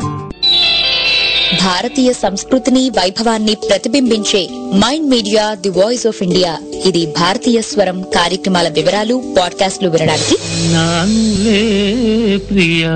భారతీయ సంస్కృతిని వైభవాన్ని ప్రతిబింబించే Mind Media the voice of India ఇది భారతీయ స్వరం కార్యక్రమాల వివరాలు పాడ్కాస్ట్లు వినడానికి నానులే ప్రియా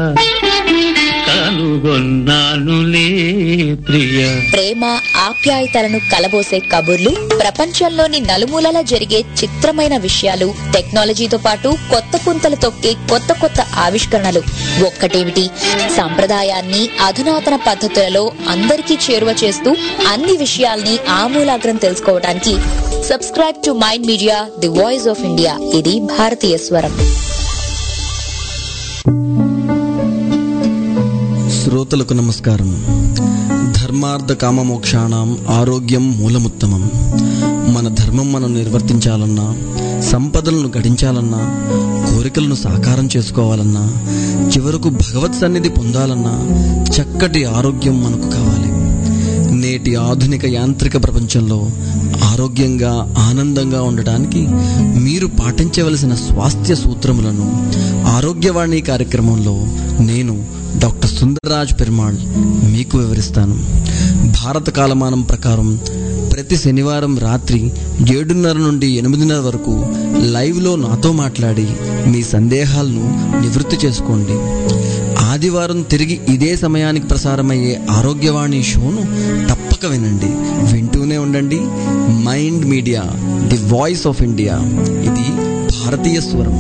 కనుగొన్నానులే ప్రియా ప్రేమ ఆప్యాయతలను కలబోసే కబుర్లు ప్రపంచంలోని నలుమూలలా జరిగే చిత్రమైన విషయాలు టెక్నాలజీతో పాటు కొత్త పుంతలు తొక్కే కొత్త కొత్త ఆవిష్కరణలు ఒక్కటేమిటి సంప్రదాయాన్ని అధునాతన పద్ధతులలో అందరికీ చేరువ చేస్తూ అన్ని విషయాల్ని ఆమూలాగ్రం తెలుసుకోవడానికి subscribe to Mind Media the voice of India ఇది భారతీయ స్వరం శ్రోతలకు నమస్కారం ధర్మార్థ కామమోక్షాణం ఆరోగ్యం మూలముత్తమం మన ధర్మం మనం నిర్వర్తించాలన్నా సంపదలను గడించాలన్నా కోరికలను సాకారం చేసుకోవాలన్నా చివరకు భగవత్ సన్నిధి పొందాలన్నా చక్కటి ఆరోగ్యం మనకు కావాలి నేటి ఆధునిక యాంత్రిక ప్రపంచంలో ఆరోగ్యంగా ఆనందంగా ఉండటానికి మీరు పాటించవలసిన స్వాస్థ్య సూత్రములను ఆరోగ్యవాణి కార్యక్రమంలో నేను డాక్టర్ సుందరరాజ్ పెరుమాళ్ మీకు వివరిస్తాను భారత కాలమానం ప్రకారం ప్రతి శనివారం రాత్రి ఏడున్నర నుండి ఎనిమిదిన్నర వరకు లైవ్లో నాతో మాట్లాడి మీ సందేహాలను నివృత్తి చేసుకోండి ఆదివారం తిరిగి ఇదే సమయానికి ప్రసారమయ్యే ఆరోగ్యవాణి షోను తప్పక వినండి వింటూనే ఉండండి Mind Media the voice of India ఇది భారతీయ స్వరం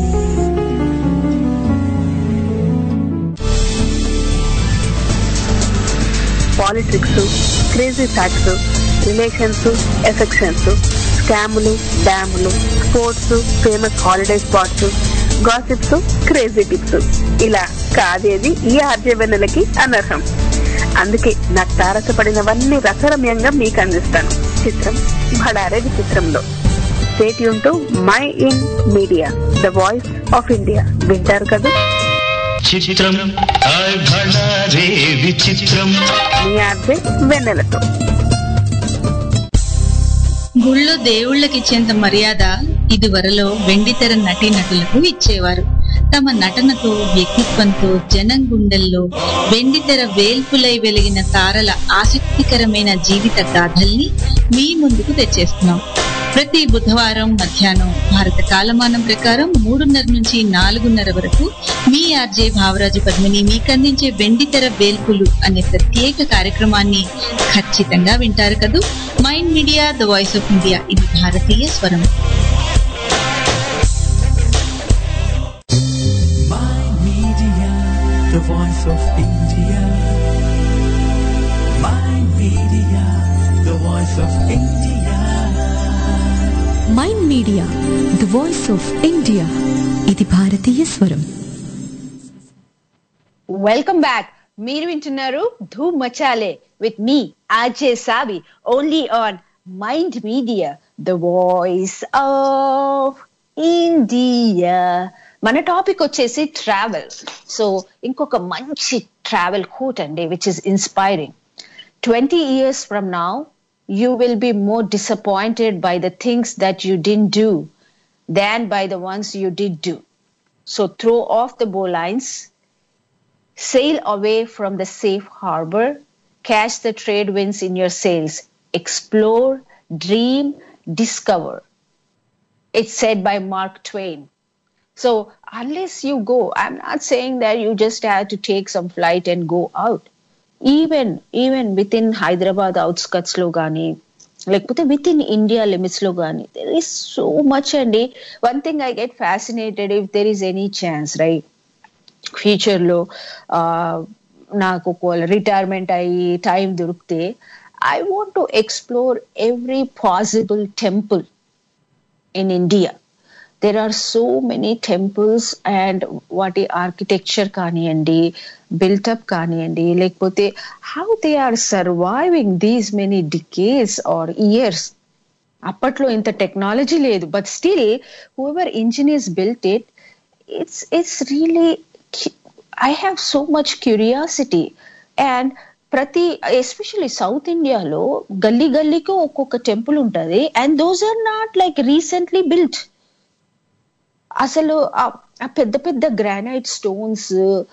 politics crazy facts relations affections స్కాములు డ్యాములు sports famous holiday spots gossips crazy tips ఇలా కాదేది ఈ ఆర్జవెన్నెలకి అనర్హం అందుకే నాకు తారసపడినవన్నీ రసరమ్యంగా మీకు అందిస్తాను చిత్రం భడారే విచిత్రంలో స్టేట్ యూన్ to Mind Media the voice of India వింటారు కదా చిత్రం హాయ్ భళా రే విచిత్రం మీ ఆర్జే వెన్నెలతో గుళ్ళో దేవుళ్ళకి ఇచ్చేంత మర్యాద ఇదివరలో వెండితెర నటీ నటులకు ఇచ్చేవారు తమ నటనతో వ్యక్తిత్వంతో జనం గుండెల్లో వెండితెర వేల్పులై వెలిగిన తారల ఆసక్తికరమైన జీవిత గాథల్ని మీ ముందుకు తెచ్చేస్తున్నాం ప్రతి బుధవారం మధ్యాహ్నం భారత కాలమానం ప్రకారం మూడున్నర నుంచి నాలుగున్నర వరకు మీ ఆర్జే భావరాజు పద్మిని మీకందించే వెండితెర వేల్పులు అనే ప్రత్యేక కార్యక్రమాన్ని ఖచ్చితంగా వింటారు కదూ Mind Media the voice of India ఇది భారతీయ స్వరం Media, the voice of India. My media, the voice of India. Mind Media the voice of India ఇది భారతీయ స్వరం వెల్కమ్ బ్యాక్ మీరు వింటున్నారు ధూమ్ మచాలే with me RJ Savi only on Mind Media the voice of India మన టాపిక్ వచ్చేసి travel so ఇంకొక మంచి ట్రావెల్ కోట్ అండి which is inspiring twenty years from now you will be more disappointed by the things that you didn't do than by the ones you did do. So throw off the bowlines, sail away from the safe harbor, catch the trade winds in your sails, explore, dream, discover. It's said by Mark Twain. So unless you go, I'm not saying that you just have to take some flight and go out. Even even within Hyderabad outskirts లో కానీ లేకపోతే within India limits లో కానీ there is so much అండి one thing I get fascinated if there is any chance right future లో నాకు ఒకవేళ retirement అయ్యి టైం దొరికితే I want to explore every possible temple in India there are so many temples and వాటి architecture కానివ్వండి built up కానివ్వండి లేకపోతే how they are surviving these many decades or years అప్పట్లో ఇంత టెక్నాలజీ లేదు but still whoever engineers built it it's it's really I have so much curiosity and ప్రతి especially south ఇండియాలో గల్లీ గల్లీకి ఒక్కొక్క టెంపుల్ ఉంటుంది and those are not like recently built అసలు ఆ పెద్ద పెద్ద గ్రానైట్ స్టోన్స్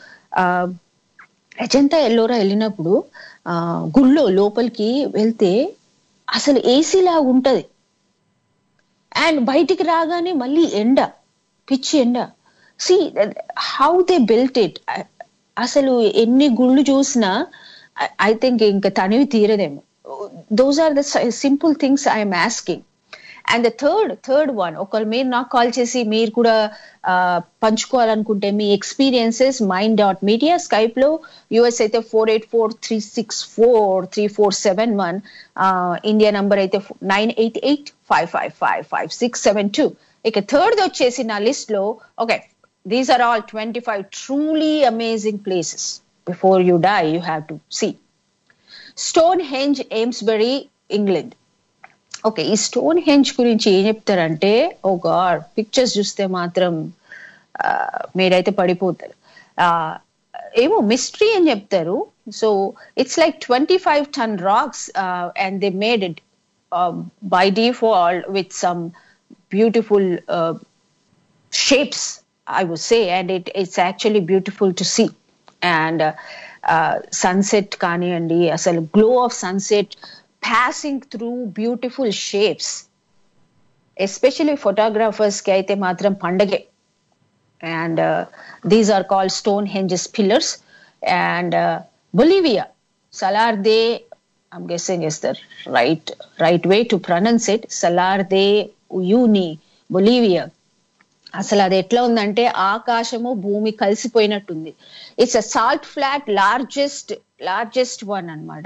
అజంతా ఎల్లోరా వెళ్ళినప్పుడు ఆ గుళ్ళో లోపలికి వెళ్తే అసలు ఏసీ లాగా ఉంటది అండ్ బయటికి రాగానే మళ్ళీ ఎండ పిచ్చి ఎండ see how they built it అసలు ఎన్ని గుళ్ళు చూసినా ఐ థింక్ ఇంకా తనివి తీరదేమో those are the simple things I'm asking and the third third one ఒకళ్ళు మీరు నాకు కాల్ చేసి మీరు కూడా పంచుకోవాలనుకుంటే మీ experiences Mind dot Media Skype లో యుఎస్ అయితే four eight four three six four three four seven one India number అయితే nine eight eight five five five five six seven two ఇక థర్డ్ వచ్చేసి నా లిస్ట్ లో okay these are all twenty five truly amazing places before you die you have to see Stonehenge Amesbury England okay ఈ Stonehenge గురించి ఏం చెప్తారంటే ఓ God pictures చూస్తే మాత్రం మీరైతే పడిపోతారు ఆ, ఏమో మిస్టరీ అని చెప్తారు so it's like twenty five ton rocks and they made it by default with some beautiful shapes i would say and it it's actually beautiful to see and uh, uh, sunset కానివ్వండి అసలు glow of sunset passing through beautiful shapes especially photographers కి అయితే మాత్రం పండగే and these are called Stonehenges pillars and Bolivia Salar de I'm guessing is the right right way to pronounce it. Salarde Uyuni, Bolivia. అసలు అది ఎట్లా ఉందంటే ఆకాశము భూమి కలిసిపోయినట్టుంది it's a salt flat largest largest one అనమాట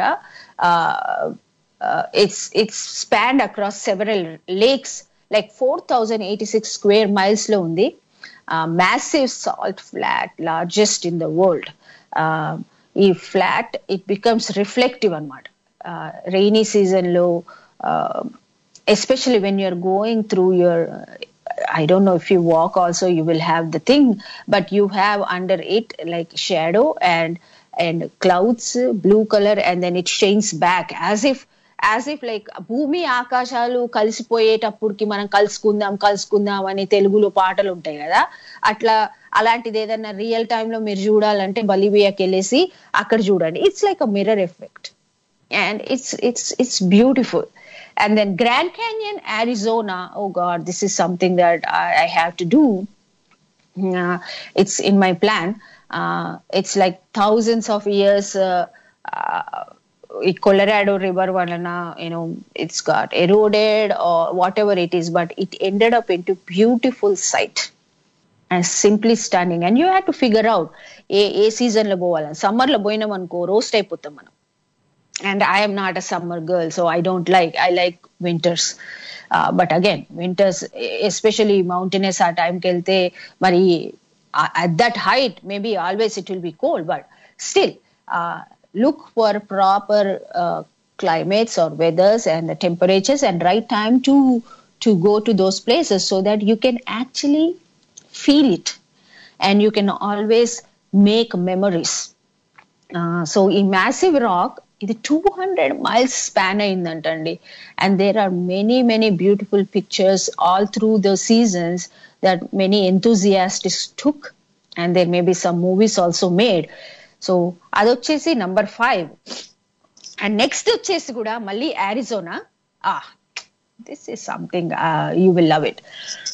it's it's spanned across several lakes like four thousand eighty six square miles లో ఉంది massive salt flat largest in the world ఈ ఫ్లాట్ ఇట్ బికమ్స్ రిఫ్లెక్టివ్ అనమాట rainy season లో especially when you're going through your I don't know if you walk also you will have the thing but you have under it like shadow and and clouds blue color and then it shines back as if as if like భూమి ఆకాశాలు కలిసిపోయేటప్పటికి మనం కలుసుకుందాం కలుసుకుందాం అని తెలుగులో పాటలు ఉంటాయి కదా అట్లా అలాంటిది ఏదైనా రియల్ లో మీరు చూడాలంటే బలివియాకి వెళ్ళేసి అక్కడ చూడండి it's like a mirror effect and it's it's it's beautiful and then grand canyon arizona oh god this is something that i, I have to do uh, it's in my plan uh, it's like thousands of years uh, uh, colorado river valana you know it's got eroded or whatever it is but it ended up into beautiful site and simply stunning and you have to figure out ఏ ఏ season లో పోవాలి summer లో పోయినాం అనుకో roast అయిపోతాం మనం and i am not a summer girl so i don't like i like winters uh, but again winters especially mountainous ఆ time కి వెళ్తే మరి uh, at that height maybe always it will be cold but still uh, look for proper uh, climates or weathers and the temperatures and right time to to go to those places so that you can actually feel it and you can always make memories uh, so in massive rock ఇది two hundred miles span అయిందంటండి and there are many many beautiful pictures all through the seasons that many enthusiastics took and there may be some movies also made so అది వచ్చేసి number five and next వచ్చేసి కూడా మళ్ళీ Arizona ఆ this is something you will love it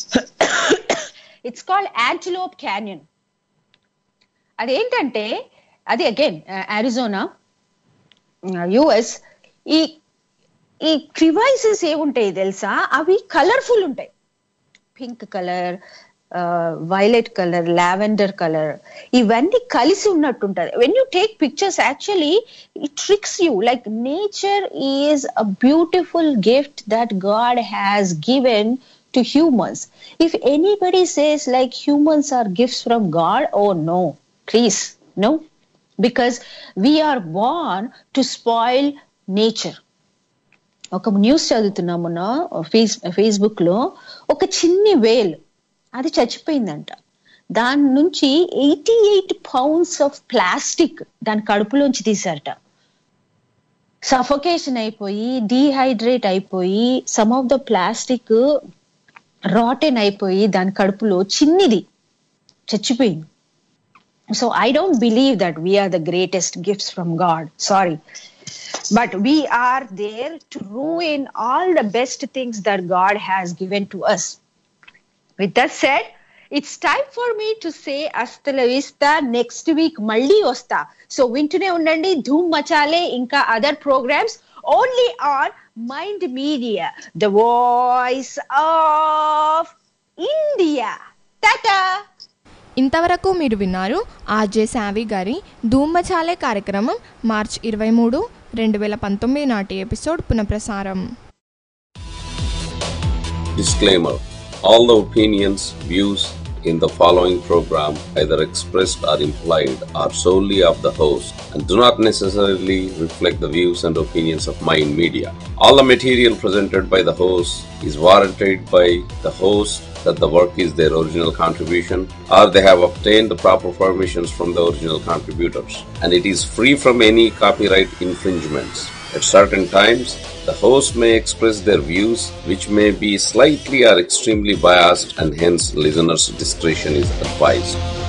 it's called antelope canyon అదేంటంటే అది again Arizona US ఈ ఈ క్రివైసెస్ ఏముంటాయి తెలుసా అవి కలర్ఫుల్ ఉంటాయి pink colour violet colour lavender colour ఇవన్నీ కలిసి ఉన్నట్టుంటది when you take pictures actually it tricks you like nature is a beautiful gift that God has given to humans if anybody says like humans are gifts from God oh no please no because we're born to spoil nature ఒక news చదువుతున్నాం మొన్న face Facebook లో ఒక చిన్ని వేల్ అది చచ్చిపోయిందంట దాని నుంచి eighty eight pounds of plastic దాని కడుపులోంచి తీసారట సఫోకేషన్ అయిపోయి డీహైడ్రేట్ అయిపోయి some of the plastic rotten అయిపోయి దాని కడుపులో చిన్నిది చచ్చిపోయింది so i don't believe that we are the greatest gifts from god sorry but we are there to ruin all the best things that god has given to us with that said it's time for me to say hasta la vista next week మళ్ళీ వస్తా so వింటూనే ఉండండి ధూమ్ మచాలే ఇంకా other programmes only on Mind Media the voice of India tata ఇంతవరకు మీరు విన్నారు RJ శావి గారి ధూమ్మచాలే కార్యక్రమం మార్చ్ ఇరవై మూడు రెండు వేల పంతొమ్మిది నాటి ఎపిసోడ్ పునఃప్రసారం Disclaimer All the opinions, views in the following program, either expressed or implied, are solely of the host and do not necessarily reflect the views and opinions of Mind Media. All the material presented by the host is warranted by the host that the work is their original contribution or they have obtained the proper permissions from the original contributors and it is free from any copyright infringements. At certain times, the host may express their views which may be slightly or extremely biased and hence listeners' discretion is advised.